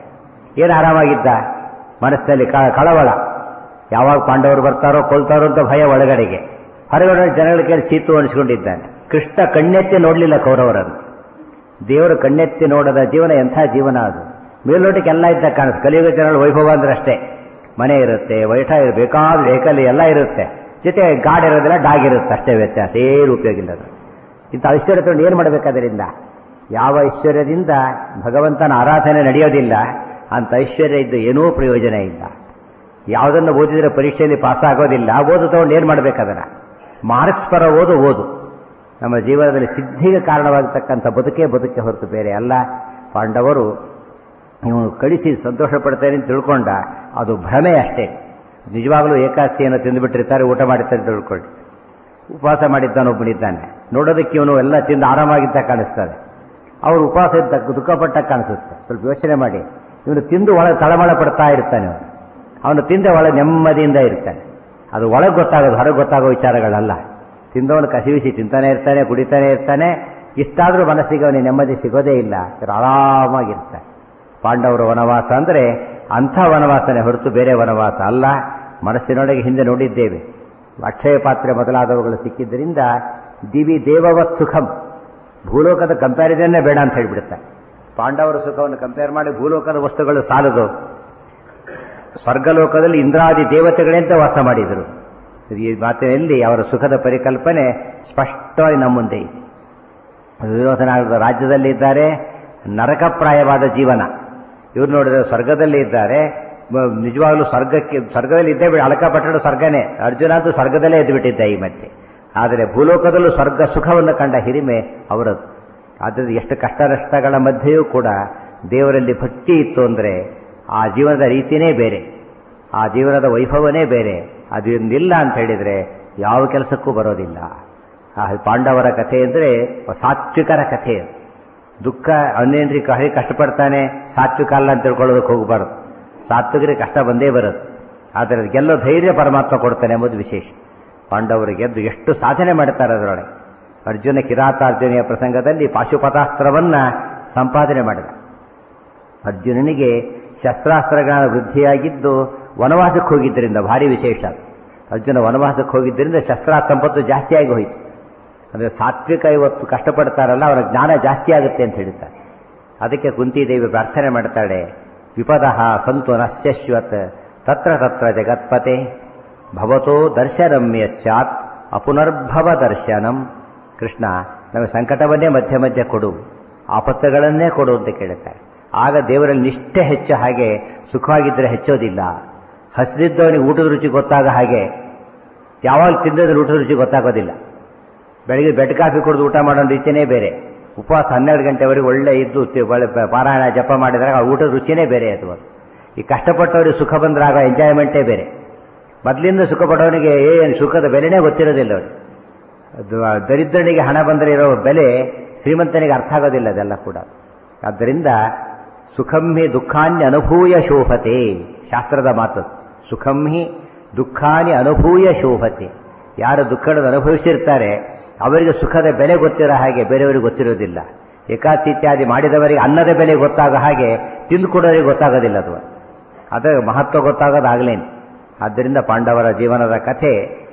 ಏನು ಆರಾಮಾಗಿದ್ದ ಮನಸ್ಸಿನಲ್ಲಿ ಕ- ಕಳವಳ ಯಾವಾಗ ಪಾಂಡವರು ಬರ್ತಾರೋ ಕೊಲ್ತಾರೋ ಅಂತ ಭಯ ಒಳಗಡೆಗೆ ಹೊರಗಡೆ ಜನಗಳ ಕೈಲಿ ಚೀತು ಅನಿಸ್ಕೊಂಡಿದ್ದಾನೆ ಕೃಷ್ಣ ಕಣ್ಣೆತ್ತಿ ನೋಡಲಿಲ್ಲ ಕೌರವರನ್ನು ದೇವರು ಕಣ್ಣೆತ್ತಿ ನೋಡದ ಜೀವನ ಎಂಥ ಜೀವನ ಅದು ಮೇಲ್ನೋಟಕ್ಕೆ ಎಲ್ಲ ಇದ್ದ ಕಾಣಿಸ್ ಕಲಿಯುಗ ಜನಗಳ ವೈಭವ ಅಂದ್ರೆ ಅಷ್ಟೇ ಮನೆ ಇರುತ್ತೆ ವೈಠ ಇರ್ ಬೇಕಾದ ವೆಹಿಕಲ್ ಎಲ್ಲ ಇರುತ್ತೆ ಜೊತೆ ಗಾಡಿ ಇರೋದಿಲ್ಲ ಡಾಗ್ ಇರುತ್ತೆ ಅಷ್ಟೇ ವ್ಯತ್ಯಾಸ ಏನು ಉಪಯೋಗ ಇಲ್ಲ ಅದು ಇಂಥ ಐಶ್ವರ್ಯ ತಗೊಂಡು ಏನು ಮಾಡಬೇಕಾದ್ರಿಂದ ಯಾವ ಐಶ್ವರ್ಯದಿಂದ ಭಗವಂತನ ಆರಾಧನೆ ನಡೆಯೋದಿಲ್ಲ ಅಂತ ಐಶ್ವರ್ಯ ಇದ್ದು ಏನೂ ಪ್ರಯೋಜನ ಇಲ್ಲ ಯಾವುದನ್ನು ಓದಿದ್ರೆ ಪರೀಕ್ಷೆಯಲ್ಲಿ ಪಾಸ್ ಆಗೋದಿಲ್ಲ ಓದು ತಗೊಂಡು ಏನು ಮಾಡ್ಬೇಕದನ್ನ ಮಾರ್ಕ್ಸ್ ಪರ ಓದು ಓದು ನಮ್ಮ ಜೀವನದಲ್ಲಿ ಸಿದ್ಧಿಗೆ ಕಾರಣವಾಗತಕ್ಕಂಥ ಬದುಕೇ ಬದುಕೆ ಹೊರತು ಬೇರೆ ಅಲ್ಲ ಪಾಂಡವರು ಇವನು ಕಳಿಸಿ ಸಂತೋಷ ಪಡ್ತೇನೆ ಅಂತ ತಿಳ್ಕೊಂಡ ಅದು ಭ್ರಮೆ ಅಷ್ಟೇ ನಿಜವಾಗಲೂ ಏಕಾದಶಿಯನ್ನು ತಿಂದುಬಿಟ್ಟಿರ್ತಾರೆ ಊಟ ಮಾಡಿರ್ತಾರೆ ಅಂತ ತಿಳ್ಕೊಳ್ಳಿ ಉಪವಾಸ ಮಾಡಿದ್ದಾನೊಬ್ಬನಿದ್ದಾನೆ ನೋಡೋದಕ್ಕೆ ಇವನು ಎಲ್ಲ ತಿಂದು ಆರಾಮಾಗಿದ್ದ ಕಾಣಿಸ್ತದೆ ಅವರು ಉಪವಾಸ ಇದ್ದ ದುಃಖಪಟ್ಟ ಕಾಣಿಸುತ್ತೆ ಸ್ವಲ್ಪ ಯೋಚನೆ ಮಾಡಿ ಇವನು ತಿಂದು ಒಳಗೆ ತಳಮಳ ಪಡ್ತಾ ಇರ್ತಾನೆ ಅವನು ಅವನು ತಿಂದ ಒಳಗೆ ನೆಮ್ಮದಿಯಿಂದ ಇರ್ತಾನೆ ಅದು ಒಳಗೆ ಗೊತ್ತಾಗೋದು ಹೊರಗೆ ಗೊತ್ತಾಗೋ ವಿಚಾರಗಳಲ್ಲ ತಿಂದವನು ಕಸಿವಿಸಿ ತಿಂತಾನೆ ಇರ್ತಾನೆ ಕುಡಿತಾನೆ ಇರ್ತಾನೆ ಇಷ್ಟಾದರೂ ಮನಸ್ಸಿಗೆ ಅವನಿಗೆ ನೆಮ್ಮದಿ ಸಿಗೋದೇ ಇಲ್ಲ ಇವ್ರು ಆರಾಮಾಗಿರ್ತಾನೆ ಪಾಂಡವರ ವನವಾಸ ಅಂದರೆ ಅಂಥ ವನವಾಸನೆ ಹೊರತು ಬೇರೆ ವನವಾಸ ಅಲ್ಲ ಮನಸ್ಸಿನೊಳಗೆ ಹಿಂದೆ ನೋಡಿದ್ದೇವೆ ಅಕ್ಷಯ ಪಾತ್ರೆ ಮೊದಲಾದವುಗಳು ಸಿಕ್ಕಿದ್ದರಿಂದ ದಿವಿ ದೇವವತ್ ಸುಖಂ ಭೂಲೋಕದ ಕಂಪ್ಯಾರಿಸನ್ನೇ ಬೇಡ ಅಂತ ಹೇಳಿಬಿಡುತ್ತೆ ಪಾಂಡವರ ಸುಖವನ್ನು ಕಂಪೇರ್ ಮಾಡಿ ಭೂಲೋಕದ ವಸ್ತುಗಳು ಸಾಲದು ಸ್ವರ್ಗಲೋಕದಲ್ಲಿ ಇಂದ್ರಾದಿ ದೇವತೆಗಳಂತೆ ವಾಸ ಮಾಡಿದರು ಈ ಮಾತಿನಲ್ಲಿ ಅವರ ಸುಖದ ಪರಿಕಲ್ಪನೆ ಸ್ಪಷ್ಟವಾಗಿ ನಮ್ಮ ಮುಂದೆ ಇದೆ ವಿರೋಧನಾದ ರಾಜ್ಯದಲ್ಲಿ ಇದ್ದಾರೆ ನರಕಪ್ರಾಯವಾದ ಜೀವನ ಇವ್ರು ನೋಡಿದ್ರೆ ಸ್ವರ್ಗದಲ್ಲಿ ಇದ್ದಾರೆ ಮ- ನಿಜವಾಗ್ಲೂ ಸ್ವರ್ಗಕ್ಕೆ ಸ್ವರ್ಗದಲ್ಲಿ ಇದ್ದೇ ಬಿಡಿ ಅಳಕಪಟ್ಟಣ ಸ್ವರ್ಗನೇ ಅರ್ಜುನ ಅಂತೂ ಸ್ವರ್ಗದಲ್ಲೇ ಎದ್ದು ಬಿಟ್ಟಿದ್ದ ಈ ಮಧ್ಯೆ ಆದರೆ ಭೂಲೋಕದಲ್ಲೂ ಸ್ವರ್ಗ ಸುಖವನ್ನು ಕಂಡ ಹಿರಿಮೆ ಅವರದ್ದು ಆದ್ದರಿಂದ ಎಷ್ಟು ಕಷ್ಟ ನಷ್ಟಗಳ ಮಧ್ಯೆಯೂ ಕೂಡ ದೇವರಲ್ಲಿ ಭಕ್ತಿ ಇತ್ತು ಅಂದರೆ ಆ ಜೀವನದ ರೀತಿಯೇ ಬೇರೆ ಆ ಜೀವನದ ವೈಭವನೇ ಬೇರೆ ಅದೊಂದಿಲ್ಲ ಅಂತ ಹೇಳಿದರೆ ಯಾವ ಕೆಲಸಕ್ಕೂ ಬರೋದಿಲ್ಲ ಆ ಪಾಂಡವರ ಕಥೆ ಅಂದರೆ ಸಾತ್ವಿಕರ ಕಥೆ ಅದು. ದುಃಖ ಅವನೇನ್ರಿ ಕಹಿ ಕಷ್ಟಪಡ್ತಾನೆ ಸಾತ್ವಿಕ ಅಲ್ಲ ಅಂತ ತಿಳ್ಕೊಳ್ಳೋದಕ್ಕೆ ಹೋಗಬಾರ್ದು ಸಾತ್ವಿಕರಿಗೆ ಕಷ್ಟ ಬಂದೇ ಬರುತ್ತೆ ಆದರೆ ಅದು ಗೆಲ್ಲೋ ಧೈರ್ಯ ಪರಮಾತ್ಮ ಕೊಡ್ತಾನೆ ಎಂಬುದು ವಿಶೇಷ ಪಾಂಡವರು ಗೆದ್ದು ಎಷ್ಟು ಸಾಧನೆ ಮಾಡ್ತಾರೆ ಅದರೊಳಗೆ ಅರ್ಜುನ ಕಿರಾತಾರ್ಜುನಿಯ ಪ್ರಸಂಗದಲ್ಲಿ ಪಾಶುಪತಾಸ್ತ್ರವನ್ನ ಸಂಪಾದನೆ ಮಾಡಿದ ಅರ್ಜುನನಿಗೆ ಶಸ್ತ್ರಾಸ್ತ್ರಗಳ ವೃದ್ಧಿಯಾಗಿದ್ದು ವನವಾಸಕ್ಕೆ ಹೋಗಿದ್ದರಿಂದ ಭಾರಿ ವಿಶೇಷ ಅದು. ಅರ್ಜುನ ವನವಾಸಕ್ಕೆ ಹೋಗಿದ್ದರಿಂದ ಶಸ್ತ್ರಾಸ್ತ್ರ ಸಂಪತ್ತು ಜಾಸ್ತಿಯಾಗಿ ಹೋಯಿತು ಅಂದರೆ ಸಾತ್ವಿಕ ಇವತ್ತು ಕಷ್ಟಪಡ್ತಾರಲ್ಲ ಅವರ ಜ್ಞಾನ ಜಾಸ್ತಿ ಆಗುತ್ತೆ ಅಂತ ಹೇಳ್ತಾರೆ ಅದಕ್ಕೆ ಕುಂತಿದೇವಿ ಪ್ರಾರ್ಥನೆ ಮಾಡ್ತಾಳೆ ವಿಪದಃ ಸಂತು ನಶ್ಯಶ್ವತ್ ತತ್ರ ತತ್ರ ಜಗತ್ಪತೆ ಭವತೋ ದರ್ಶನಂ ಯತ್ ಸ್ಯಾತ್ ಅಪುನರ್ಭವ ದರ್ಶನಂ ಕೃಷ್ಣ ನಮಗೆ ಸಂಕಟವನ್ನೇ ಮಧ್ಯೆ ಮಧ್ಯೆ ಕೊಡು ಆಪತ್ತುಗಳನ್ನೇ ಕೊಡು ಅಂತ ಕೇಳುತ್ತಾರೆ ಆಗ ದೇವರಲ್ಲಿ ನಿಷ್ಠೆ ಹೆಚ್ಚು ಹಾಗೆ ಸುಖವಾಗಿದ್ದರೆ ಹೆಚ್ಚೋದಿಲ್ಲ ಹಸಿದಿದ್ದವನಿಗೆ ಊಟದ ರುಚಿ ಗೊತ್ತಾಗ ಹಾಗೆ ಯಾವಾಗ ತಿಂದಿದ್ರೆ ಊಟದ ರುಚಿ ಗೊತ್ತಾಗೋದಿಲ್ಲ ಬೆಳಿಗ್ಗೆ ಬೆಡ್ ಕಾಫಿ ಕುಡಿದು ಊಟ ಮಾಡೋ ರೀತಿಯೇ ಬೇರೆ ಉಪವಾಸ ಹನ್ನೆರಡು ಗಂಟೆವರೆಗೆ ಒಳ್ಳೆ ಇದ್ದು ತಿ- ಒಳ್ಳೆ ಪ- ಪಾರಾಯಣ ಜಪ ಮಾಡಿದಾಗ ಆ ಊಟದ ರುಚಿನೇ ಬೇರೆ ಅದು ಈ ಕಷ್ಟಪಟ್ಟವರಿಗೆ ಸುಖ ಬಂದ್ರಾಗ ಎಂಜಾಯ್ಮೆಂಟೇ ಬೇರೆ ಮೊದಲಿಂದ ಸುಖ ಪಡೋನಿಗೆ ಏನು ಸುಖದ ಬೆಲೆನೇ ಗೊತ್ತಿರೋದಿಲ್ಲ ಅವನಿಗೆ ಅದು ಆ ದರಿದ್ರನಿಗೆ ಹಣ ಬಂದರೆ ಇರೋ ಬೆಲೆ ಶ್ರೀಮಂತನಿಗೆ ಅರ್ಥ ಆಗೋದಿಲ್ಲ ಅದೆಲ್ಲ ಕೂಡ ಆದ್ದರಿಂದ ಸುಖಂ ಹಿ ದುಃಖಾನ್ಯ ಅನುಭೂಯ ಶೋಭತೆ ಶಾಸ್ತ್ರದ ಮಾತು ಸುಖಂ ಹಿ ದುಃಖಾನಿ ಅನುಭೂಯ ಶೋಭತೆ ಯಾರು ದುಃಖಗಳನ್ನು ಅನುಭವಿಸಿರ್ತಾರೆ ಅವರಿಗೆ ಸುಖದ ಬೆಲೆ ಗೊತ್ತಿರೋ ಹಾಗೆ ಬೇರೆಯವರಿಗೆ ಗೊತ್ತಿರೋದಿಲ್ಲ ಏಕಾದಶಿ ಇತ್ಯಾದಿ ಮಾಡಿದವರಿಗೆ ಅನ್ನದ ಬೆಲೆ ಗೊತ್ತಾಗೋ ಹಾಗೆ ತಿಂದು ಕೊಡೋರಿಗೆ ಗೊತ್ತಾಗೋದಿಲ್ಲ ಅದು ಅದರ ಮಹತ್ವ ಗೊತ್ತಾಗೋದಾಗಲೇನು ಆದ್ದರಿಂದ ಪಾಂಡವರ ಜೀವನದ ಕಥೆ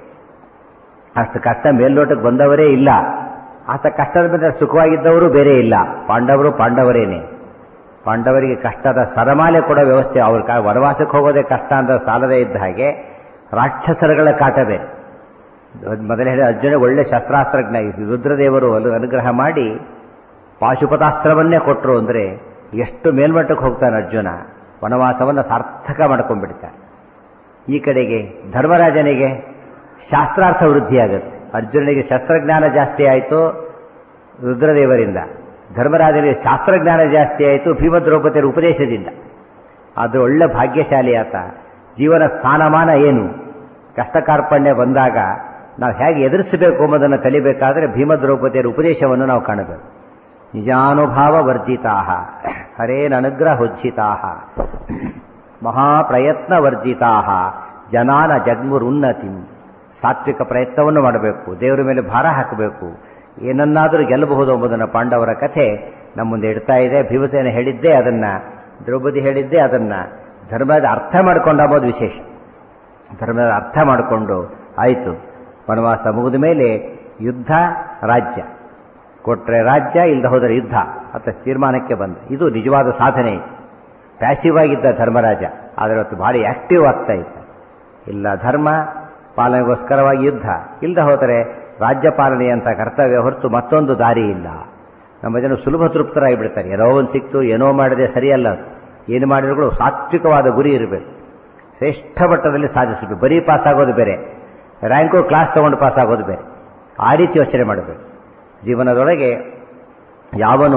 ಅಷ್ಟು ಕಷ್ಟ ಮೇಲ್ನೋಟಕ್ಕೆ ಬಂದವರೇ ಇಲ್ಲ ಆತ ಕಷ್ಟದ ಮೇಲೆ ಸುಖವಾಗಿದ್ದವರು ಬೇರೆ ಇಲ್ಲ ಪಾಂಡವರು ಪಾಂಡವರೇನೆ ಪಾಂಡವರಿಗೆ ಕಷ್ಟದ ಸರಮಾಲೆ ಕೊಡೋ ವ್ಯವಸ್ಥೆ ಅವ್ರ ಕಾ- ವನವಾಸಕ್ಕೆ ಹೋಗೋದೇ ಕಷ್ಟ ಅಂತ ಸಾಲದೇ ಇದ್ದ ಹಾಗೆ ರಾಕ್ಷಸರುಗಳ ಕಾಟ ಬೇರೆ ಮೊದಲೇ ಹೇಳಿ ಅರ್ಜುನ ಒಳ್ಳೆ ಶಸ್ತ್ರಾಸ್ತ್ರಜ್ಞ ರುದ್ರದೇವರು ಅಲ್ಲಿ ಅನುಗ್ರಹ ಮಾಡಿ ಪಾಶುಪತಾಸ್ತ್ರವನ್ನೇ ಕೊಟ್ಟರು ಅಂದರೆ ಎಷ್ಟು ಮೇಲ್ಮಟ್ಟಕ್ಕೆ ಹೋಗ್ತಾನೆ ಅರ್ಜುನ ವನವಾಸವನ್ನು ಸಾರ್ಥಕ ಮಾಡ್ಕೊಂಡ್ಬಿಡ್ತಾನೆ ಈ ಕಡೆಗೆ ಧರ್ಮರಾಜನಿಗೆ ಶಾಸ್ತ್ರಾರ್ಥ ವೃದ್ಧಿಯಾಗುತ್ತೆ ಅರ್ಜುನನಿಗೆ ಶಸ್ತ್ರಜ್ಞಾನ ಜಾಸ್ತಿ ಆಯಿತು ರುದ್ರದೇವರಿಂದ ಧರ್ಮರಾಜನಿಗೆ ಶಾಸ್ತ್ರಜ್ಞಾನ ಜಾಸ್ತಿ ಆಯಿತು ಭೀಮ ದ್ರೌಪದಿಯರ ಉಪದೇಶದಿಂದ ಆದರೂ ಒಳ್ಳೆ ಭಾಗ್ಯಶಾಲಿ ಆತ ಜೀವನ ಸ್ಥಾನಮಾನ ಏನು ಕಷ್ಟ ಕಾರ್ಪಣ್ಯ ಬಂದಾಗ ನಾವು ಹೇಗೆ ಎದುರಿಸಬೇಕು ಎಂಬುದನ್ನು ಕಲಿಬೇಕಾದರೆ ಭೀಮ ದ್ರೌಪದಿಯರ ಉಪದೇಶವನ್ನು ನಾವು ಕಾಣಬೇಕು ನಿಜಾನುಭಾವ ವರ್ಜಿತಾ ಹರೇನ ಅನುಗ್ರಹ ಉಜ್ಜಿತಾ ಮಹಾಪ್ರಯತ್ನ ವರ್ಜಿತಾ ಜನಾನ ಜಗ್ಮುರುನ್ನತಿ ಸಾತ್ವಿಕ ಪ್ರಯತ್ನವನ್ನು ಮಾಡಬೇಕು ದೇವರ ಮೇಲೆ ಭಾರ ಹಾಕಬೇಕು ಏನನ್ನಾದರೂ ಗೆಲ್ಲಬಹುದು ಎಂಬುದನ್ನು ಪಾಂಡವರ ಕಥೆ ನಮ್ಮ ಮುಂದೆ ಇಡ್ತಾ ಇದೆ ಭೀಮಸೇನ ಹೇಳಿದ್ದೇ ಅದನ್ನ ದ್ರೌಪದಿ ಹೇಳಿದ್ದೇ ಅದನ್ನ ಧರ್ಮದ ಅರ್ಥ ಮಾಡ್ಕೊಂಡ ಅಂಬೋದು ವಿಶೇಷ ಧರ್ಮದ ಅರ್ಥ ಮಾಡಿಕೊಂಡು ಆಯಿತು ವನವಾಸ ಮುಗಿದ ಮೇಲೆ ಯುದ್ಧ ರಾಜ್ಯ ಕೊಟ್ರೆ ರಾಜ್ಯ ಇಲ್ಲದ ಹೋದರೆ ಯುದ್ಧ ಅಂತ ತೀರ್ಮಾನಕ್ಕೆ ಬಂದ ಇದು ನಿಜವಾದ ಸಾಧನೆ ಪ್ಯಾಸಿವ್ ಆಗಿದ್ದ ಧರ್ಮರಾಜ ಆದರೆ ಅವತ್ತು ಭಾರಿ ಆಕ್ಟಿವ್ ಆಗ್ತಾ ಇದ್ದ ಇಲ್ಲ ಧರ್ಮ ಪಾಲನೆಗೋಸ್ಕರವಾಗಿ ಯುದ್ಧ ಇಲ್ಲದ ಹೋದರೆ ರಾಜ್ಯ ಪಾಲನೆಯಂಥ ಕರ್ತವ್ಯ ಹೊರತು ಮತ್ತೊಂದು ದಾರಿ ಇಲ್ಲ ನಮ್ಮ ಜನ ಸುಲಭ ತೃಪ್ತರಾಗಿ ಬಿಡ್ತಾರೆ ಏನೋ ಒಂದು ಸಿಕ್ತು ಏನೋ ಮಾಡಿದೆ ಸರಿಯಲ್ಲ ಅದು ಏನು ಮಾಡಿದ್ರು ಸಾತ್ವಿಕವಾದ ಗುರಿ ಇರಬೇಕು ಶ್ರೇಷ್ಠ ಮಟ್ಟದಲ್ಲಿ ಸಾಧಿಸಬೇಕು ಬರೀ ಪಾಸ್ ಆಗೋದು ಬೇರೆ ರ್ಯಾಂಕು ಕ್ಲಾಸ್ ತಗೊಂಡು ಪಾಸ್ ಆಗೋದು ಬೇರೆ ಆ ರೀತಿ ಯೋಚನೆ ಮಾಡಬೇಕು ಜೀವನದೊಳಗೆ ಯಾವನು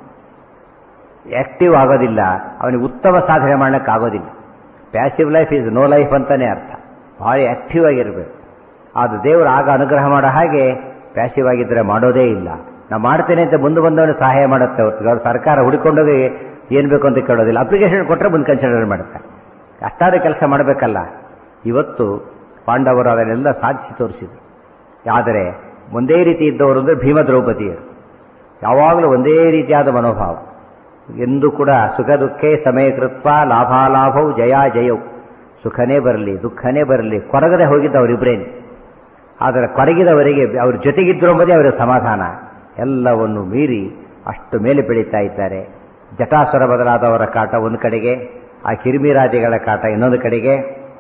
ಆಕ್ಟಿವ್ ಆಗೋದಿಲ್ಲ ಅವನಿಗೆ ಉತ್ತಮ ಸಾಧನೆ ಮಾಡೋಕ್ಕಾಗೋದಿಲ್ಲ passive life is no life ಅಂತಾನೆ ಅರ್ಥ ಭಾಳ ಆಕ್ಟಿವ್ ಆಗಿರಬೇಕು ಅದು ದೇವರು ಆಗ ಅನುಗ್ರಹ ಮಾಡೋ ಹಾಗೆ ಪ್ಯಾಸಿವ್ ಆಗಿದ್ದರೆ ಮಾಡೋದೇ ಇಲ್ಲ ನಾವು ಮಾಡ್ತೇನೆ ಅಂತ ಮುಂದೆ ಬಂದವನು ಸಹಾಯ ಮಾಡುತ್ತೆ ಹೊರತು ಅವ್ರು ಸರ್ಕಾರ ಹುಡುಕೊಂಡೋಗಿ ಏನು ಬೇಕು ಅಂತ ಕೇಳೋದಿಲ್ಲ ಅಪ್ಲಿಕೇಶನ್ ಕೊಟ್ಟರೆ ಮುಂದೆ ಕನ್ಸಿಡರ್ ಮಾಡ್ತಾರೆ ಅಷ್ಟಾದ ಕೆಲಸ ಮಾಡಬೇಕಲ್ಲ ಇವತ್ತು ಪಾಂಡವರು ಅದನ್ನೆಲ್ಲ ಸಾಧಿಸಿ ತೋರಿಸಿದರು ಆದರೆ ಒಂದೇ ರೀತಿ ಇದ್ದವರು ಅಂದರೆ ಭೀಮ ದ್ರೌಪದಿಯರು ಯಾವಾಗಲೂ ಒಂದೇ ರೀತಿಯಾದ ಮನೋಭಾವ ಎಂದು ಕೂಡ ಸುಖ ದುಃಖೇ ಸಮಯ ಕೃತ್ವ ಲಾಭಾಲಾಭವು ಜಯ ಜಯವು ಸುಖನೇ ಬರಲಿ ದುಃಖನೇ ಬರಲಿ ಕೊರಗದೆ ಹೋಗಿದ್ದ ಅವರಿಬ್ಬರೇನು ಆದರೆ ಕೊರಗಿದವರಿಗೆ ಅವ್ರ ಜೊತೆಗಿದ್ರು ಎಂಬುದೇ ಅವರ ಸಮಾಧಾನ ಎಲ್ಲವನ್ನು ಮೀರಿ ಅಷ್ಟು ಮೇಲೆ ಬೆಳೀತಾ ಇದ್ದಾರೆ ಜಟಾಸುರ ಬದಲಾದವರ ಕಾಟ ಒಂದು ಕಡೆಗೆ ಆ ಕಿರಿಮಿರಾದಿಗಳ ಕಾಟ ಇನ್ನೊಂದು ಕಡೆಗೆ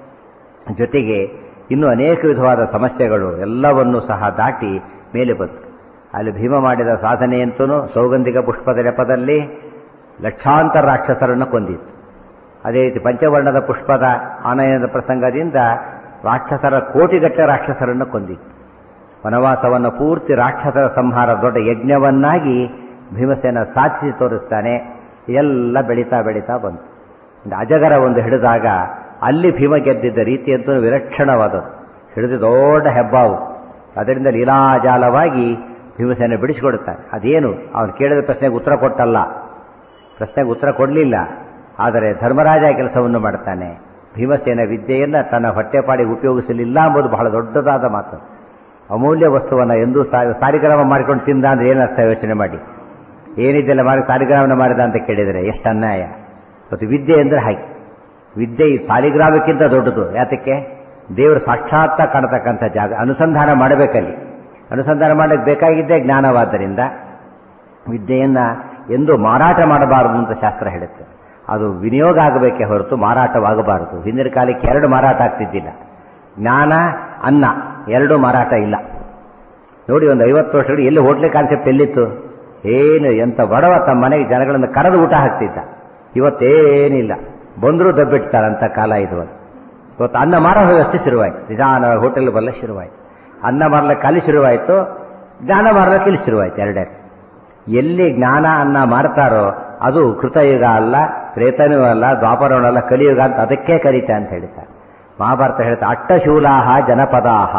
ಜೊತೆಗೆ ಇನ್ನೂ ಅನೇಕ ವಿಧವಾದ ಸಮಸ್ಯೆಗಳು ಎಲ್ಲವನ್ನೂ ಸಹ ದಾಟಿ ಮೇಲೆ ಬಂತು ಅಲ್ಲಿ ಭೀಮ ಮಾಡಿದ ಸಾಧನೆಯಂತೂ ಸೌಗಂಧಿಕ ಪುಷ್ಪದ ನೆಪದಲ್ಲಿ ಲಕ್ಷಾಂತರ ರಾಕ್ಷಸರನ್ನು ಕೊಂದಿತ್ತು ಅದೇ ರೀತಿ ಪಂಚವರ್ಣದ ಪುಷ್ಪದ ಆನಯನದ ಪ್ರಸಂಗದಿಂದ ರಾಕ್ಷಸರ ಕೋಟಿಗಟ್ಟಲೆ ರಾಕ್ಷಸರನ್ನು ಕೊಂದಿತ್ತು ವನವಾಸವನ್ನು ಪೂರ್ತಿ ರಾಕ್ಷಸರ ಸಂಹಾರ ದೊಡ್ಡ ಯಜ್ಞವನ್ನಾಗಿ ಭೀಮಸೇನ ಸಾಧಿಸಿ ತೋರಿಸ್ತಾನೆ ಎಲ್ಲ ಬೆಳೀತಾ ಬೆಳೀತಾ ಬಂತು ಒಂದು ಅಜಗರ ಒಂದು ಹಿಡಿದಾಗ ಅಲ್ಲಿ ಭೀಮ ಗೆದ್ದಿದ್ದ ರೀತಿಯಂತೂ ವಿಲಕ್ಷಣವಾದದ್ದು ಹಿಡಿದು ದೊಡ್ಡ ಹೆಬ್ಬಾವು ಅದರಿಂದ ಲೀಲಾಜಾಲವಾಗಿ ಭೀಮಸೇನ ಬಿಡಿಸಿಕೊಡುತ್ತಾನೆ ಅದೇನು ಅವನು ಕೇಳಿದ ಪ್ರಶ್ನೆಗೆ ಉತ್ತರ ಕೊಟ್ಟಲ್ಲ ಪ್ರಶ್ನೆಗೆ ಉತ್ತರ ಕೊಡಲಿಲ್ಲ ಆದರೆ ಧರ್ಮರಾಜ ಕೆಲಸವನ್ನು ಮಾಡ್ತಾನೆ ಭೀಮಸೇನ ವಿದ್ಯೆಯನ್ನು ತನ್ನ ಹೊಟ್ಟೆಪಾಡಿಗೆ ಉಪಯೋಗಿಸಲಿಲ್ಲ ಎಂಬುದು ಬಹಳ ದೊಡ್ಡದಾದ ಮಾತು ಅಮೂಲ್ಯ ವಸ್ತುವನ್ನು ಎಂದೂ ಸಾರಿಗ್ರಾಮ ಮಾಡಿಕೊಂಡು ತಿಂದ ಅಂದ್ರೆ ಏನರ್ಥ ಯೋಚನೆ ಮಾಡಿ ಏನಿದ್ದೆಲ್ಲ ಮಾಡಿ ಸಾರಿಗ್ರಾಮನ ಮಾಡಿದ ಅಂತ ಕೇಳಿದರೆ ಎಷ್ಟು ಅನ್ಯಾಯ ಮತ್ತು ವಿದ್ಯೆ ಅಂದರೆ ಹಾಗೆ ವಿದ್ಯೆ ಈ ಸಾಲಿಗ್ರಾಮಕ್ಕಿಂತ ದೊಡ್ಡದು ಯಾತಕ್ಕೆ ದೇವರು ಸಾಕ್ಷಾತ್ತ ಕಾಣತಕ್ಕಂಥ ಜಾಗ ಅನುಸಂಧಾನ ಮಾಡಬೇಕಲ್ಲಿ ಅನುಸಂಧಾನ ಮಾಡಲಿಕ್ಕೆ ಬೇಕಾಗಿದ್ದೇ ಜ್ಞಾನವಾದ್ದರಿಂದ ವಿದ್ಯೆಯನ್ನು ಎಂದು ಮಾರಾಟ ಮಾಡಬಾರದು ಅಂತ ಶಾಸ್ತ್ರ ಹೇಳುತ್ತೆ ಅದು ವಿನಿಯೋಗ ಆಗಬೇಕೇ ಹೊರತು ಮಾರಾಟವಾಗಬಾರದು ಹಿಂದಿನ ಕಾಲಕ್ಕೆ ಎರಡು ಮಾರಾಟ ಆಗ್ತಿದ್ದಿಲ್ಲ ಜ್ಞಾನ ಅನ್ನ ಎರಡು ಮಾರಾಟ ಇಲ್ಲ ನೋಡಿ ಒಂದು ಐವತ್ತು ವರ್ಷಗಳು ಎಲ್ಲಿ ಹೋಟ್ಲೆ ಕಾನ್ಸೆಪ್ಟ್ ಎಲ್ಲಿತ್ತು ಏನು ಎಂತ ಬಡವ ತಮ್ಮ ಮನೆಗೆ ಜನಗಳನ್ನು ಕರೆದು ಊಟ ಹಾಕ್ತಿದ್ದ ಇವತ್ತೇನಿಲ್ಲ ಬಂದರೂ ದಬ್ಬಿಡ್ತಾರಂತ ಕಾಲ ಇದು ಇವತ್ತು ಅನ್ನ ಮಾರೋ ವ್ಯವಸ್ಥೆ ಶುರುವಾಯಿತು ನಿಧಾನವಾಗಿ ಹೋಟೆಲ್ ಬರಲ್ಲ ಶುರುವಾಯಿತು ಅನ್ನ ಮಾರಲಿಕ್ಕೆ ಅಲ್ಲಿ ಶುರುವಾಯಿತು ಜ್ಞಾನ ಮಾರಲಿಕ್ಕೆ ಇಲ್ಲಿ ಶುರುವಾಯಿತು ಎರಡೇ ಎಲ್ಲಿ ಜ್ಞಾನ ಅನ್ನ ಮಾರ್ತಾರೋ ಅದು ಕೃತಯುಗ ಅಲ್ಲ ತ್ರೇತನೂ ಅಲ್ಲ ದ್ವಾಪರವೂ ಅಲ್ಲ ಕಲಿಯುಗ ಅಂತ ಅದಕ್ಕೆ ಕರೀತೆ ಅಂತ ಹೇಳ್ತಾರೆ ಮಹಾಭಾರತ ಹೇಳ್ತಾ ಅಟ್ಟಶೂಲಾಹ ಜನಪದಾಹ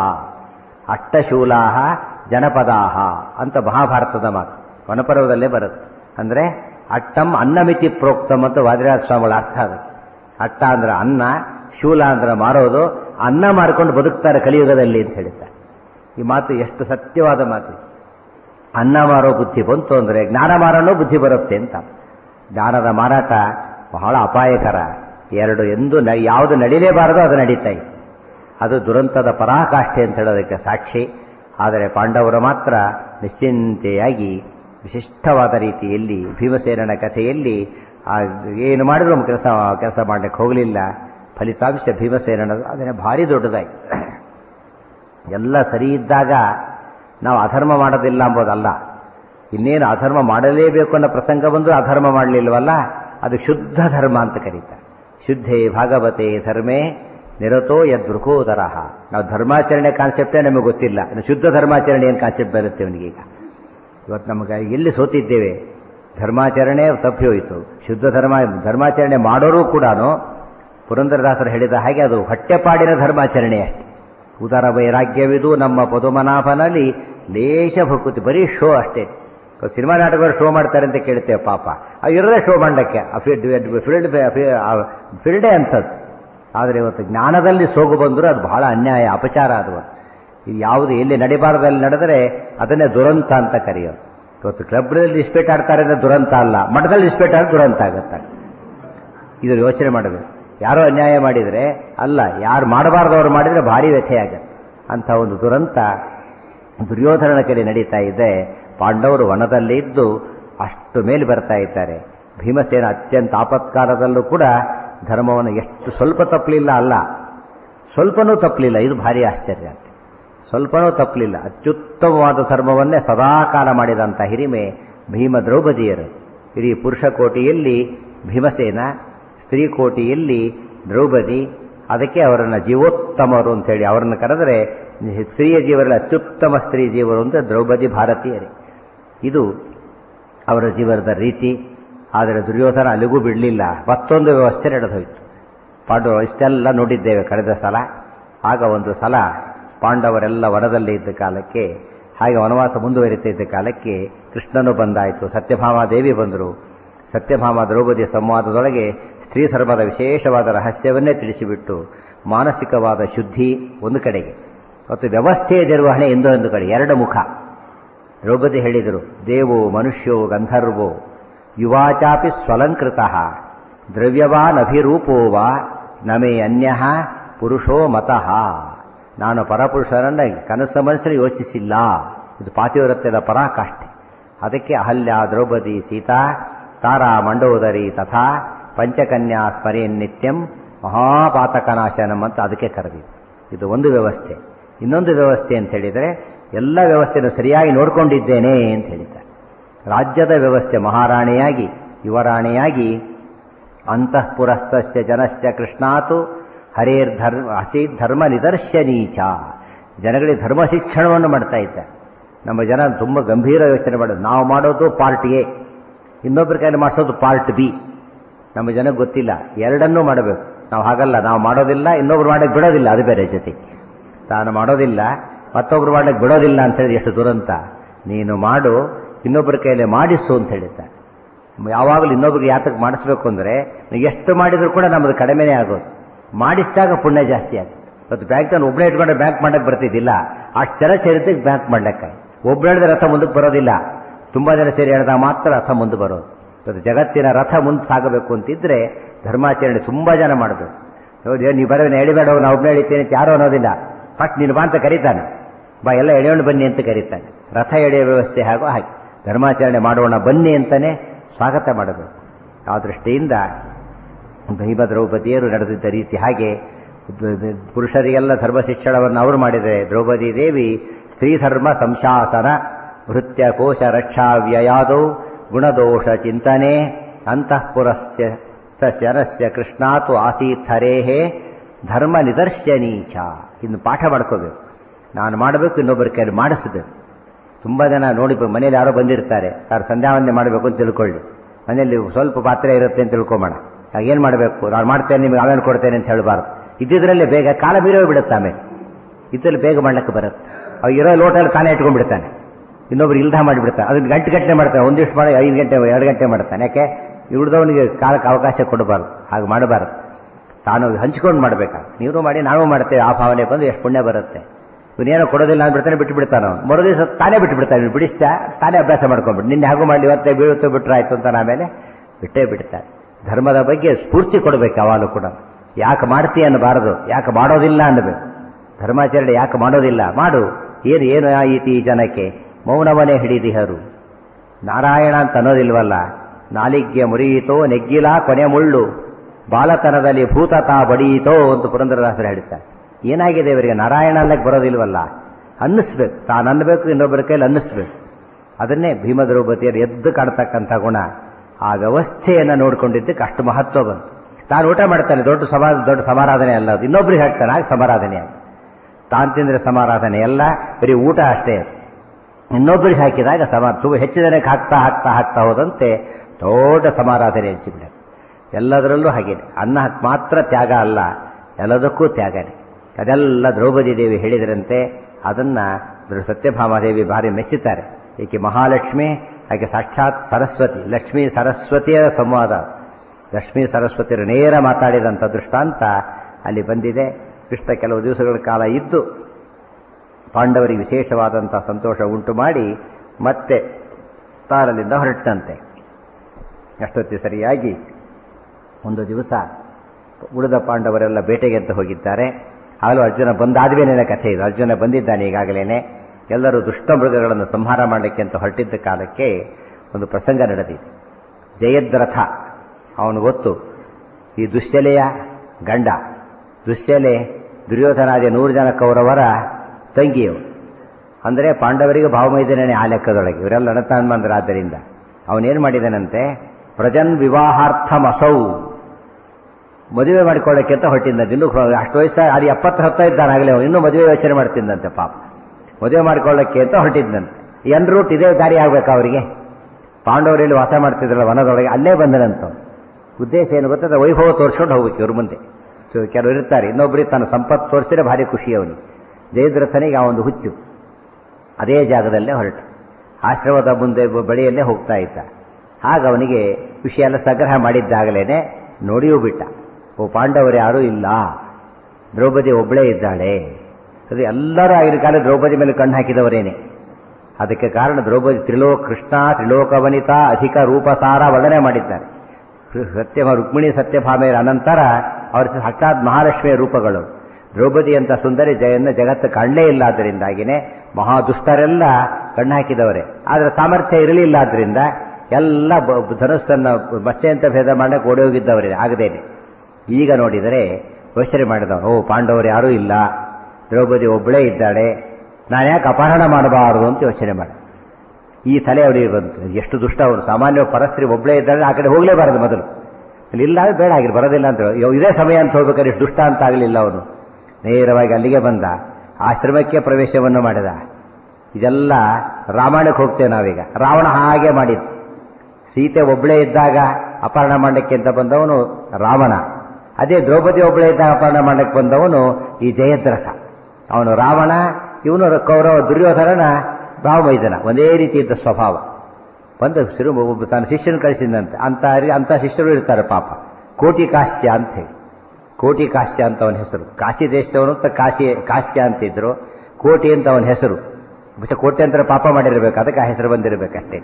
ಅಟ್ಟಶೂಲಾಹ ಜನಪದಾಹ ಅಂತ ಮಹಾಭಾರತದ ಮಾತು ವನಪರ್ವದಲ್ಲೇ ಬರುತ್ತೆ ಅಂದ್ರೆ ಅಟ್ಟಂ ಅನ್ನಮಿತಿ ಪ್ರೋಕ್ತಂ ಅಂತ ವಾದಿರಾಜ ಸ್ವಾಮಿಗಳ ಅರ್ಥ ಅದು ಅಟ್ಟ ಅಂದ್ರೆ ಅನ್ನ ಶೂಲ ಅಂದ್ರೆ ಮಾರೋದು ಅನ್ನ ಮಾರ್ಕೊಂಡು ಬದುಕ್ತಾರೆ ಕಲಿಯುಗದಲ್ಲಿ ಅಂತ ಹೇಳ್ತಾರೆ ಈ ಮಾತು ಎಷ್ಟು ಸತ್ಯವಾದ ಮಾತು ಅನ್ನ ಮಾರೋ ಬುದ್ಧಿ ಬಂತು ಅಂದರೆ ಜ್ಞಾನ ಮಾರನೂ ಬುದ್ಧಿ ಬರುತ್ತೆ ಅಂತ ಜ್ಞಾನದ ಮಾರಾಟ ಬಹಳ ಅಪಾಯಕರ ಎರಡು ಎಂದು ನ ಯಾವುದು ನಡಿಲೇಬಾರದು ಅದು ನಡೀತಾ ಇದೆ ಅದು ದುರಂತದ ಪರಾಕಾಷ್ಠೆ ಅಂತ ಹೇಳೋದಕ್ಕೆ ಸಾಕ್ಷಿ ಆದರೆ ಪಾಂಡವರು ಮಾತ್ರ ನಿಶ್ಚಿಂತೆಯಾಗಿ ವಿಶಿಷ್ಟವಾದ ರೀತಿಯಲ್ಲಿ ಭೀಮಸೇನನ ಕಥೆಯಲ್ಲಿ ಆ ಏನು ಮಾಡಿದ್ರು ಕೆಲಸ ಕೆಲಸ ಮಾಡಲಿಕ್ಕೆ ಹೋಗಲಿಲ್ಲ ಫಲಿತಾಂಶ ಭೀಮಸೇನನ ಅದನ್ನೇ ಭಾರಿ ದೊಡ್ಡದಾಯಿತು ಎಲ್ಲ ಸರಿ ಇದ್ದಾಗ ನಾವು ಅಧರ್ಮ ಮಾಡೋದಿಲ್ಲ ಎಂಬುದಲ್ಲ ಇನ್ನೇನು ಅಧರ್ಮ ಮಾಡಲೇಬೇಕು ಅನ್ನೋ ಪ್ರಸಂಗ ಬಂದು ಅಧರ್ಮ ಮಾಡಲಿಲ್ವಲ್ಲ ಅದು ಶುದ್ಧ ಧರ್ಮ ಅಂತ ಕರೀತಾರೆ ಶುದ್ಧೇ ಭಾಗವತೆ ಧರ್ಮೇ ನಿರತೋ ಯದ್ವೃಕೋದರಹ ನಾವು ಧರ್ಮಾಚರಣೆ ಕಾನ್ಸೆಪ್ಟೇ ನಮಗೆ ಗೊತ್ತಿಲ್ಲ ಇನ್ನು ಶುದ್ಧ ಧರ್ಮಾಚರಣೆ ಏನು ಕಾನ್ಸೆಪ್ಟ್ ಬರುತ್ತೆ ಅವನಿಗೀಗ ಇವತ್ತು ನಮಗೆ ಎಲ್ಲಿ ಸೋತಿದ್ದೇವೆ ಧರ್ಮಾಚರಣೆ ತಪ್ಪಿ ಹೋಯಿತು ಶುದ್ಧ ಧರ್ಮ ಧರ್ಮಾಚರಣೆ ಮಾಡೋರು ಕೂಡ ಪುರಂದರದಾಸರು ಹೇಳಿದ ಹಾಗೆ ಅದು ಹೊಟ್ಟೆಪಾಡಿನ ಧರ್ಮಾಚರಣೆ ಅಷ್ಟೆ ಉದರ ವೈರಾಗ್ಯವಿದು ನಮ್ಮ ಪದುಮನಾಭನಲ್ಲಿ ಲೇಷ ಭಕುತಿ ಬರೀ ಶೋ ಅಷ್ಟೇ ಸಿನಿಮಾ ನಾಟಕಗಳು ಶೋ ಮಾಡ್ತಾರೆ ಅಂತ ಕೇಳ್ತೇವೆ ಪಾಪ ಅವು ಇರೋದೇ ಶೋ ಮಾಡಲಿಕ್ಕೆ ಫೀಲ್ಡ್ ಫೀಲ್ಡೇ ಅಂಥದ್ದು ಆದರೆ ಇವತ್ತು ಜ್ಞಾನದಲ್ಲಿ ಸೋಗು ಬಂದರೂ ಅದು ಬಹಳ ಅನ್ಯಾಯ ಅಪಚಾರ ಅದು ಇದು ಯಾವುದು ಎಲ್ಲಿ ನಡಿಬಾರದಲ್ಲಿ ನಡೆದರೆ ಅದನ್ನೇ ದುರಂತ ಅಂತ ಕರೆಯೋದು ಇವತ್ತು ಕ್ಲಬ್ನಲ್ಲಿ ಇಸ್ಪೇಟ್ ಆಡ್ತಾರೆ ಅಂದರೆ ದುರಂತ ಅಲ್ಲ ಮಠದಲ್ಲಿ ಇಸ್ಪೇಟ್ ಆಡಿ ದುರಂತ ಆಗುತ್ತೆ ಇದು ಯೋಚನೆ ಮಾಡಬೇಕು ಯಾರೋ ಅನ್ಯಾಯ ಮಾಡಿದರೆ ಅಲ್ಲ ಯಾರು ಮಾಡಬಾರ್ದವ್ರು ಮಾಡಿದರೆ ಭಾರಿ ವ್ಯಥೆ ಆಗುತ್ತೆ ಅಂಥ ಒಂದು ದುರಂತ ದುರ್ಯೋಧನನ ಕಡೆ ನಡೀತಾ ಇದೆ ಪಾಂಡವರು ವನದಲ್ಲಿ ಇದ್ದು ಅಷ್ಟು ಮೇಲೆ ಬರ್ತಾ ಇದ್ದಾರೆ ಭೀಮಸೇನ ಅತ್ಯಂತ ಆಪತ್ಕಾಲದಲ್ಲೂ ಕೂಡ ಧರ್ಮವನ್ನು ಎಷ್ಟು ಸ್ವಲ್ಪ ತಪ್ಪಲಿಲ್ಲ ಅಲ್ಲ ಸ್ವಲ್ಪನೂ ತಪ್ಪಲಿಲ್ಲ ಇದು ಭಾರಿ ಆಶ್ಚರ್ಯ ಅಂತ ಸ್ವಲ್ಪನೂ ತಪ್ಪಲಿಲ್ಲ ಅತ್ಯುತ್ತಮವಾದ ಧರ್ಮವನ್ನೇ ಸದಾಕಾಲ ಮಾಡಿದಂಥ ಹಿರಿಮೆ ಭೀಮ ದ್ರೌಪದಿಯರು ಇಡೀ ಪುರುಷ ಕೋಟಿಯಲ್ಲಿ ಭೀಮಸೇನ ಸ್ತ್ರೀ ಕೋಟಿಯಲ್ಲಿ ದ್ರೌಪದಿ ಅದಕ್ಕೆ ಅವರನ್ನು ಜೀವೋತ್ತಮರು ಅಂತೇಳಿ ಅವರನ್ನು ಕರೆದರೆ ಸ್ತ್ರೀಯ ಜೀವರಲ್ಲಿ ಅತ್ಯುತ್ತಮ ಸ್ತ್ರೀ ಜೀವರು ಅಂತ ದ್ರೌಪದಿ ಭಾರತೀಯರೇ ಇದು ಅವರ ಜೀವನದ ರೀತಿ ಆದರೆ ದುರ್ಯೋಧನ ಅಲ್ಲಿಗೂ ಬಿಡಲಿಲ್ಲ ಮತ್ತೊಂದು ವ್ಯವಸ್ಥೆ ನಡೆದೋಯ್ತು ಪಾಂಡವರು ಇಷ್ಟೆಲ್ಲ ನೋಡಿದ್ದೇವೆ ಕಳೆದ ಸಲ ಆಗ ಒಂದು ಸಲ ಪಾಂಡವರೆಲ್ಲ ವನದಲ್ಲಿ ಇದ್ದ ಕಾಲಕ್ಕೆ ಹಾಗೆ ವನವಾಸ ಮುಂದುವರಿತಾ ಇದ್ದ ಕಾಲಕ್ಕೆ ಕೃಷ್ಣನು ಬಂದಾಯಿತು ಸತ್ಯಭಾಮ ದೇವಿ ಬಂದರು ಸತ್ಯಭಾಮ ದ್ರೌಪದಿ ಸಂವಾದದೊಳಗೆ ಸ್ತ್ರೀ ಧರ್ಮದ ವಿಶೇಷವಾದ ರಹಸ್ಯವನ್ನೇ ತಿಳಿಸಿಬಿಟ್ಟು ಮಾನಸಿಕವಾದ ಶುದ್ಧಿ ಒಂದು ಕಡೆಗೆ ಮತ್ತು ವ್ಯವಸ್ಥೆಯ ನಿರ್ವಹಣೆ ಇನ್ನೊಂದು ಕಡೆ ಎರಡು ಮುಖ ದ್ರೌಪದಿ ಹೇಳಿದರು ದೇವೋ ಮನುಷ್ಯೋ ಗಂಧರ್ವೋ ಯುವಾಚಾಪಿ ಸ್ವಲಂಕೃತ ದ್ರವ್ಯವಾನ್ ಅಭಿರೂಪೋ ವಾ ನಮೇ ಅನ್ಯ ಪುರುಷೋ ಮತಃ ನಾನು ಪರಪುರುಷರನ್ನ ಕನಸ ಮನಸ್ಸಲ್ಲಿ ಯೋಚಿಸಿಲ್ಲ ಇದು ಪಾತಿವ್ರತ್ಯದ ಪರಾಕಾಷ್ಠೆ ಅದಕ್ಕೆ ಅಹಲ್ಯ ದ್ರೌಪದಿ ಸೀತಾ ತಾರಾ ಮಂಡೋದರಿ ತಥಾ ಪಂಚಕನ್ಯಾ ಸ್ಮರೇನ್ ನಿತ್ಯಂ ಮಹಾಪಾತಕನಾಶನಂ ಅಂತ ಅದಕ್ಕೆ ಕರೆದಿದೆ ಇದು ಒಂದು ವ್ಯವಸ್ಥೆ ಇನ್ನೊಂದು ವ್ಯವಸ್ಥೆ ಅಂತ ಹೇಳಿದರೆ ಎಲ್ಲ ವ್ಯವಸ್ಥೆಯನ್ನು ಸರಿಯಾಗಿ ನೋಡಿಕೊಂಡಿದ್ದೇನೆ ಅಂತ ಹೇಳಿದ್ದಾರೆ ರಾಜ್ಯದ ವ್ಯವಸ್ಥೆ ಮಹಾರಾಣಿಯಾಗಿ ಯುವರಾಣಿಯಾಗಿ ಅಂತಃಪುರಸ್ಥಸ್ಯ ಜನಸ್ಯ ಕೃಷ್ಣಾತು ಹರೇರ್ ಧರ್ಮ ಹಸಿ ಧರ್ಮ ನಿದರ್ಶನೀಚ ಜನಗಳಿಗೆ ಧರ್ಮ ಶಿಕ್ಷಣವನ್ನು ಮಾಡ್ತಾ ಇದ್ದ ನಮ್ಮ ಜನ ತುಂಬ ಗಂಭೀರ ಯೋಚನೆ ಮಾಡೋದು ನಾವು ಮಾಡೋದು ಪಾರ್ಟ್ ಎ ಇನ್ನೊಬ್ಬರ ಕೈಲಿ ಮಾಡಿಸೋದು ಪಾರ್ಟ್ ಬಿ ನಮ್ಮ ಜನಕ್ಕೆ ಗೊತ್ತಿಲ್ಲ ಎರಡನ್ನೂ ಮಾಡಬೇಕು ನಾವು ಹಾಗಲ್ಲ ನಾವು ಮಾಡೋದಿಲ್ಲ ಇನ್ನೊಬ್ರು ಮಾಡಕ್ಕೆ ಬಿಡೋದಿಲ್ಲ ಅದು ಬೇರೆ ಜೊತೆ ತಾನು ಮಾಡೋದಿಲ್ಲ ಮತ್ತೊಬ್ರು ಮಾಡಕ್ಕೆ ಬಿಡೋದಿಲ್ಲ ಅಂತ ಹೇಳಿ ಎಷ್ಟು ದುರಂತ ನೀನು ಮಾಡು ಇನ್ನೊಬ್ಬರ ಕೈಯಲ್ಲಿ ಮಾಡಿಸು ಅಂತ ಹೇಳಿದ್ದ ಯಾವಾಗಲೂ ಇನ್ನೊಬ್ರಿಗೆ ಯಾತಕ್ಕೆ ಮಾಡಿಸ್ಬೇಕು ಅಂದರೆ ಎಷ್ಟು ಮಾಡಿದ್ರು ಕೂಡ ನಮ್ಮದು ಕಡಿಮೆನೇ ಆಗೋದು ಮಾಡಿಸಿದಾಗ ಪುಣ್ಯ ಜಾಸ್ತಿ ಆಗುತ್ತೆ ಇವತ್ತು ಬ್ಯಾಂಕ್ನಲ್ಲಿ ಒಬ್ಬನೇ ಇಟ್ಕೊಂಡ್ರೆ ಬ್ಯಾಂಕ್ ಮಾಡಕ್ಕೆ ಬರ್ತಿದ್ದಿಲ್ಲ ಅಷ್ಟು ಜನ ಸೇರಿದ್ದಕ್ಕೆ ಬ್ಯಾಂಕ್ ಮಾಡ್ಲಿಕ್ಕೆ ಒಬ್ಬರು ಹೇಳಿದ್ರೆ ರಥ ಮುಂದಕ್ಕೆ ಬರೋದಿಲ್ಲ ತುಂಬಾ ಜನ ಸೇರಿ ಹೇಳಿದಾಗ ಮಾತ್ರ ರಥ ಮುಂದೆ ಬರೋದು ಇವತ್ತು ಜಗತ್ತಿನ ರಥ ಮುಂದೆ ಸಾಗಬೇಕು ಅಂತಿದ್ರೆ ಧರ್ಮಾಚರಣೆ ತುಂಬಾ ಜನ ಮಾಡಬೇಕು ಹೌದು ನೀವು ಬರೋ ಎಳಿಬೇಡ ನಾವು ಒಬ್ಬನೇ ಎಳಿತೇನೆ ಅಂತ ಯಾರೂ ಅನ್ನೋದಿಲ್ಲ ಫಸ್ಟ್ ನೀನು ಬಾ ಅಂತ ಕರೀತಾನೆ ಬಾ ಎಲ್ಲ ಎಳೆಯೋಣ ಬನ್ನಿ ಅಂತ ಕರೀತಾನೆ ರಥ ಎಳೆಯೋ ವ್ಯವಸ್ಥೆ ಹಾಗೋ ಹಾಗೆ ಧರ್ಮಾಚರಣೆ ಮಾಡೋಣ ಬನ್ನಿ ಅಂತಾನೆ ಸ್ವಾಗತ ಮಾಡಬೇಕು ಆ ದೃಷ್ಟಿಯಿಂದ ಭೀಮ ದ್ರೌಪದಿಯರು ನಡೆದಿದ್ದ ರೀತಿ ಹಾಗೆ ಪುರುಷರಿಗೆಲ್ಲ ಧರ್ಮ ಶಿಕ್ಷಣವನ್ನು ಅವರು ಮಾಡಿದರೆ ದ್ರೌಪದಿ ದೇವಿ ಸ್ತ್ರೀಧರ್ಮ ಸಂಶಾಸನ ಭೃತ್ಯ ಕೋಶ ರಕ್ಷಾ ವ್ಯಯಾದೌ ಗುಣದೋಷ ಚಿಂತನೆ ಅಂತಃಪುರಸ್ಯ ಶನಸ್ಯ ಕೃಷ್ಣಾತು ಆಸೀತ್ ಹರೇಹೇ ಧರ್ಮ ನಿದರ್ಶನೀಚ ಇನ್ನು ಪಾಠ ಮಾಡ್ಕೋಬೇಕು ನಾನು ಮಾಡಬೇಕು ಇನ್ನೊಬ್ಬರ ಕೈಯಲ್ಲಿ ಮಾಡಿಸಬೇಕು ತುಂಬ ಜನ ನೋಡಿ ಮನೇಲಿ ಯಾರೋ ಬಂದಿರ್ತಾರೆ ತಾನು ಸಂಧ್ಯಾವಂದನೆ ಮಾಡಬೇಕು ಅಂತ ತಿಳ್ಕೊಳ್ಳಿ ಮನೆಯಲ್ಲಿ ಸ್ವಲ್ಪ ಪಾತ್ರೆ ಇರುತ್ತೆ ಅಂತ ತಿಳ್ಕೊಂಬೋಣ ಆಗ ಏನು ಮಾಡಬೇಕು ನಾನು ಮಾಡ್ತೇನೆ ನಿಮಗೆ ಆಮೇಲೆ ಕೊಡ್ತೇನೆ ಅಂತ ಹೇಳಬಾರ್ದು ಇದ್ದಿದ್ರಲ್ಲೇ ಬೇಗ ಕಾಲ ಮೀರೋ ಬಿಡುತ್ತೆ ಆಮೇಲೆ ಇದ್ರಲ್ಲಿ ಬೇಗ ಮಾಡ್ಲಿಕ್ಕೆ ಬರುತ್ತೆ ಅವ ಇರೋ ಲೋಟಲ್ಲಿ ತಾನೇ ಇಟ್ಕೊಂಡ್ಬಿಡ್ತಾನೆ ಇನ್ನೊಬ್ರು ಇಲ್ದ ಮಾಡಿಬಿಡ್ತಾನೆ ಅದನ್ನ ಗಂಟೆ ಗಂಟೆ ಮಾಡ್ತಾನೆ ಒಂದಿಷ್ಟು ಮಾಡಿ ಐದು ಗಂಟೆ ಎರಡು ಗಂಟೆ ಮಾಡ್ತಾನೆ ಯಾಕೆ ಇಳಿದವನಿಗೆ ಕಾಲಕ್ಕೆ ಅವಕಾಶ ಕೊಡಬಾರ್ದು ಹಾಗೆ ಮಾಡಬಾರ್ದು ತಾನು ಹಂಚ್ಕೊಂಡು ಮಾಡ್ಬೇಕಾ ನೀವು ಮಾಡಿ ನಾವು ಮಾಡ್ತೇವೆ ಆ ಭಾವನೆ ಬಂದು ಎಷ್ಟು ಪುಣ್ಯ ಬರುತ್ತೆ ಇವನೇನೋ ಕೊಡೋದಿಲ್ಲ ಅಂದ್ಬಿಡ್ತಾನೆ ಬಿಟ್ಟು ಬಿಡ್ತಾನೆ ಅವನು ಮರು ದಿವಸ ತಾನೇ ಬಿಟ್ಟು ಬಿಡ್ತಾನೆ ಬಿಡಿಸ್ತಾ ತಾನೇ ಅಭ್ಯಾಸ ಮಾಡ್ಕೊಂಡ್ಬಿಟ್ಟು ನಿನ್ನೆ ಹಾಗೂ ಮಾಡಲಿ ಇವತ್ತೇ ಬೀಳುತ್ತೋ ಬಿಟ್ರೆ ಆಯ್ತು ಅಂತ ಆಮೇಲೆ ಬಿಟ್ಟೇ ಬಿಡ್ತಾನೆ ಧರ್ಮದ ಬಗ್ಗೆ ಸ್ಫೂರ್ತಿ ಕೊಡಬೇಕು ಯಾವಾಗಲೂ ಕೂಡ ಯಾಕೆ ಮಾಡ್ತೀಯ ಅನ್ನಬಾರದು ಯಾಕೆ ಮಾಡೋದಿಲ್ಲ ಅನ್ನಬೇಕು ಧರ್ಮಾಚರಣೆ ಯಾಕೆ ಮಾಡೋದಿಲ್ಲ ಮಾಡು ಏನು ಏನು ಆಯಿತು ಈ ಜನಕ್ಕೆ ಮೌನವನೇ ಹಿಡಿದಿಹರು ನಾರಾಯಣ ಅಂತ ಅನ್ನೋದಿಲ್ವಲ್ಲ ನಾಲಿಗೆ ಮುರಿಯಿತೋ ನೆಗ್ಗಿಲ ಕೊನೆ ಮುಳ್ಳು ಬಾಲತನದಲ್ಲಿ ಭೂತತಾ ಬಡಿಯಿತೋ ಅಂತ ಪುರಂದರದಾಸರು ಹೇಳ್ತಾರೆ ಏನಾಗಿದೆ ಇವರಿಗೆ ನಾರಾಯಣ ಅನ್ನಕ್ಕೆ ಬರೋದಿಲ್ವಲ್ಲ ಅನ್ನಿಸ್ಬೇಕು ತಾನು ಅನ್ನಬೇಕು ಇನ್ನೊಬ್ಬರ ಕೈಯಲ್ಲಿ ಅನ್ನಿಸ್ಬೇಕು ಅದನ್ನೇ ಭೀಮ ದ್ರೌಪದಿಯರು ಎದ್ದು ಕಾಡ್ತಕ್ಕಂಥ ಗುಣ ಆ ವ್ಯವಸ್ಥೆಯನ್ನು ನೋಡ್ಕೊಂಡಿದ್ದಕ್ಕೆ ಅಷ್ಟು ಮಹತ್ವ ಬಂತು ತಾನು ಊಟ ಮಾಡ್ತಾನೆ ದೊಡ್ಡ ಸಮಾ ದೊಡ್ಡ ಸಮಾರಾಧನೆ ಅಲ್ಲ ಅದು ಇನ್ನೊಬ್ರಿಗೆ ಹಾಕ್ತಾನೆ ಆಗ ಸಮಾರಾಧನೆ ಆಗ ತಾನು ತಿಂದ್ರೆ ಸಮಾರಾಧನೆ ಎಲ್ಲ ಬರೀ ಊಟ ಅಷ್ಟೇ ಅದು. ಇನ್ನೊಬ್ಬರಿಗೆ ಹಾಕಿದಾಗ ಸಮ ತುಂಬ ಹೆಚ್ಚು ಜನಕ್ಕೆ ಹಾಕ್ತಾ ಹಾಕ್ತಾ ಹಾಕ್ತಾ ಹೋದಂತೆ ದೊಡ್ಡ ಸಮಾರಾಧನೆ ಅನಿಸಿಬಿಡ ಎಲ್ಲದರಲ್ಲೂ ಹಾಗೇನೆ ಅನ್ನ ಹಾಕ್ ಮಾತ್ರ ತ್ಯಾಗ ಅಲ್ಲ ಎಲ್ಲದಕ್ಕೂ ತ್ಯಾಗನೇ ಅದೆಲ್ಲ ದ್ರೌಪದಿ ದೇವಿ ಹೇಳಿದ್ರಂತೆ ಅದನ್ನ ದ್ರ- ಸತ್ಯಭಾಮಾದೇವಿ ಭಾರಿ ಮೆಚ್ಚುತ್ತಾರೆ ಏಕೆ ಮಹಾಲಕ್ಷ್ಮಿ ಆಕೆ ಸಾಕ್ಷಾತ್ ಸರಸ್ವತಿ ಲಕ್ಷ್ಮೀ ಸರಸ್ವತಿಯ ಸಂವಾದ ಲಕ್ಷ್ಮೀ ಸರಸ್ವತಿಯರು ನೇರ ಮಾತಾಡಿದಂಥ ದೃಷ್ಟಾಂತ ಅಲ್ಲಿ ಬಂದಿದೆ ಕೃಷ್ಣ ಕೆಲವು ದಿವಸಗಳ ಕಾಲ ಇದ್ದು ಪಾಂಡವರಿಗೆ ವಿಶೇಷವಾದಂಥ ಸಂತೋಷ ಉಂಟು ಮಾಡಿ ಮತ್ತೆ ತಾರಲಿಂದ ಹೊರಟಂತೆ ಅಷ್ಟೊತ್ತಿ ಸರಿಯಾಗಿ ಒಂದು ದಿವಸ ಉಳಿದ ಪಾಂಡವರೆಲ್ಲ ಬೇಟೆಗೆ ಅಂತ ಹೋಗಿದ್ದಾರೆ ಆಗಲೂ ಅರ್ಜುನ ಬಂದಾದ್ಮೇಲೆ ಕಥೆ ಇದು ಅರ್ಜುನ ಬಂದಿದ್ದಾನೆ ಈಗಾಗಲೇ ಎಲ್ಲರೂ ದುಷ್ಟ ಮೃಗಗಳನ್ನು ಸಂಹಾರ ಮಾಡಲಿಕ್ಕೆ ಅಂತ ಹೊರಟಿದ್ದ ಕಾಲಕ್ಕೆ ಒಂದು ಪ್ರಸಂಗ ನಡೆದಿದೆ ಜಯದ್ರಥ ಅವನು ಗೊತ್ತು ಈ ದುಶ್ಯಲೆಯ ಗಂಡ ದುಶ್ಯಲೆ ದುರ್ಯೋಧನಾದಿ ನೂರು ಜನ ಕೌರವರ ತಂಗಿಯವರು ಅಂದರೆ ಪಾಂಡವರಿಗೆ ಭಾವಮೈದನೇ ಆ ಲೆಕ್ಕದೊಳಗೆ ಇವರೆಲ್ಲ ಅಣತಾನ್ಮಂದರಾದ್ದರಿಂದ ಅವನೇನು ಮಾಡಿದನಂತೆ ಪ್ರಜನ್ ವಿವಾಹಾರ್ಥಮಸೌ ಮದುವೆ ಮಾಡಿಕೊಳ್ಳಕ್ಕೆ ಅಂತ ಹೊರಟಿದ್ದಂತೆ ಇನ್ನೂ ಅಷ್ಟು ವಯಸ್ಸ ಅದು ಎಪ್ಪತ್ತು ಹತ್ತ ಇದ್ದಾನಾಗಲೇ ಅವನು ಇನ್ನೂ ಮದುವೆ ಯೋಚನೆ ಮಾಡ್ತಿದ್ದಂತೆ ಪಾಪ ಮದುವೆ ಮಾಡಿಕೊಳ್ಳಕ್ಕೆ ಅಂತ ಹೊರಟಿದ್ದಂತೆ ಎನ್ ರೂಟ್ ಇದೇ ದಾರಿ ಆಗ್ಬೇಕು ಅವರಿಗೆ ಪಾಂಡವರಲ್ಲಿ ವಾಸ ಮಾಡ್ತಿದ್ರಲ್ಲ ವನದೊಳಗೆ ಅಲ್ಲೇ ಬಂದನಂತ ಉದ್ದೇಶ ಏನು ಗೊತ್ತಂದ್ರೆ ವೈಭವ ತೋರಿಸ್ಕೊಂಡು ಹೋಗ್ಬೇಕು ಇವ್ರ ಮುಂದೆ ಸೊ ಕೆಲವರು ಇರ್ತಾರೆ ಇನ್ನೊಬ್ಬರಿಗೆ ತನ್ನ ಸಂಪತ್ತು ತೋರಿಸಿದ್ರೆ ಭಾರಿ ಖುಷಿ ಅವನಿಗೆ ಜಯದ್ರಥನಿಗೆ ಆ ಒಂದು ಹುಚ್ಚು ಅದೇ ಜಾಗದಲ್ಲೇ ಹೊರಟ ಆಶ್ರಮದ ಮುಂದೆ ಬ- ಬಳಿಯಲ್ಲೇ ಹೋಗ್ತಾ ಇದ್ದ ಆಗ ಅವನಿಗೆ ವಿಷಯ ಎಲ್ಲ ಸಂಗ್ರಹ ಮಾಡಿದ್ದಾಗಲೇನೆ ನೋಡಿಯೂ ಬಿಟ್ಟ ಓ ಪಾಂಡವರು ಯಾರೂ ಇಲ್ಲ ದ್ರೌಪದಿ ಒಬ್ಬಳೇ ಇದ್ದಾಳೆ ಅದು ಎಲ್ಲರೂ ಆಗಿನ ಕಾಲ ದ್ರೌಪದಿ ಮೇಲೆ ಕಣ್ಣು ಹಾಕಿದವರೇನೆ ಅದಕ್ಕೆ ಕಾರಣ ದ್ರೌಪದಿ ತ್ರಿಲೋಕ ಕೃಷ್ಣ ತ್ರಿಲೋಕವನಿತಾ ಅಧಿಕ ರೂಪಸಾರ ವರ್ಣನೆ ಮಾಡಿದ್ದಾರೆ ಕೃ- ಸತ್ಯ ರುಕ್ಮಿಣಿ ಸತ್ಯಭಾಮೆಯರ ಅನಂತರ ಅವರ ಸಾಕ್ಷಾತ್ ಮಹಾಲಕ್ಷ್ಮಿಯ ರೂಪಗಳು ದ್ರೌಪದಿ ಅಂತ ಸುಂದರಿ ಜಯನ್ನ ಜಗತ್ತು ಕಾಣಲೇ ಇಲ್ಲ ಆದ್ದರಿಂದಾಗಿನೇ ಮಹಾದುಷ್ಟರೆಲ್ಲ ಕಣ್ಣು ಹಾಕಿದವರೇ ಆದರೆ ಸಾಮರ್ಥ್ಯ ಇರಲಿಲ್ಲ ಆದ್ರಿಂದ ಎಲ್ಲ ಬ- ಧನುಸ್ಸನ್ನ ಮತ್ಸ್ಯ ಅಂತ ಭೇದ ಮಾಡಕ್ಕೆ ಓಡಿ ಹೋಗಿದ್ದವರೇ ಆಗದೇನೆ ಈಗ ನೋಡಿದರೆ ಯೋಚನೆ ಮಾಡಿದವರು ಓ ಪಾಂಡವರು ಯಾರೂ ಇಲ್ಲ ದ್ರೌಪದಿ ಒಬ್ಬಳೇ ಇದ್ದಾಳೆ ನಾನು ಯಾಕೆ ಅಪಹರಣ ಮಾಡಬಾರದು ಅಂತ ಯೋಚನೆ ಮಾಡಿ ಈ ತಲೆ ಅವರಿಗೆ ಬಂತು ಎಷ್ಟು ದುಷ್ಟ ಅವರು ಸಾಮಾನ್ಯ ಪರಸ್ತ್ರೀ ಒಬ್ಬಳೇ ಇದ್ದಾಳೆ ಆ ಕಡೆ ಹೋಗಲೇಬಾರದು ಮೊದಲು ಅಲ್ಲಿ ಇಲ್ಲ ಅಂದ್ರೆ ಬೇಡ ಆಗಿರ್ ಬರೋದಿಲ್ಲ ಅಂತ ಹೇಳಿ. ಅಯ್ಯೋ, ಇದೇ ಸಮಯ ಅಂತ ಹೋಗ್ಬೇಕಾದ್ರೆ ಇಷ್ಟು ದುಷ್ಟ ಅಂತ ಆಗಲಿಲ್ಲ ಅವನು ನೇರವಾಗಿ ಅಲ್ಲಿಗೆ ಬಂದ ಆಶ್ರಮಕ್ಕೆ ಪ್ರವೇಶವನ್ನು ಮಾಡಿದ ಇದೆಲ್ಲ ರಾಮಾಯಣಕ್ಕೆ ಹೋಗ್ತೇವೆ ನಾವೀಗ ರಾವಣ ಹಾಗೆ ಮಾಡಿದ್ದು ಸೀತೆ ಒಬ್ಬಳೇ ಇದ್ದಾಗ ಅಪಹರಣ ಮಾಡಲಿಕ್ಕೆ ಅಂತ ಬಂದವನು ರಾವಣ ಅದೇ ದ್ರೌಪದಿ ಒಬ್ಬಳೇ ಇದ್ದಾಗ ಅಪಹರಣ ಮಾಡಲಿಕ್ಕೆ ಬಂದವನು ಈ ಜಯದ್ರಥ ಅವನು ರಾವಣ ಇವನು ಕೌರವ ದುರ್ಯೋಧನನ ಭಾವಮೈದನ ಒಂದೇ ರೀತಿ ಇದ್ದ ಸ್ವಭಾವ ಬಂದು ಸಿರು ಒಬ್ಬ ತನ್ನ ಶಿಷ್ಯನ ಕಳಿಸಿದಂತೆ ಅಂತ ಅಂತ ಶಿಷ್ಯರು ಇರ್ತಾರೆ ಪಾಪ ಕೋಟಿ ಕಾಶ್ಯ ಅಂತ ಹೇಳಿ ಕೋಟಿ ಕಾಶ್ಯ ಅಂತ ಅವನ ಹೆಸರು ಕಾಶಿ ದೇಶದವನು ಅಂತ ಕಾಶಿ ಕಾಶ್ಯ ಅಂತಿದ್ರು ಕೋಟಿ ಅಂತ ಅವನ ಹೆಸರು ಮತ್ತೆ ಕೋಟ್ಯಂತರ ಪಾಪ ಮಾಡಿರ್ಬೇಕು ಅದಕ್ಕೆ ಆ ಹೆಸರು ಬಂದಿರಬೇಕಷ್ಟೇ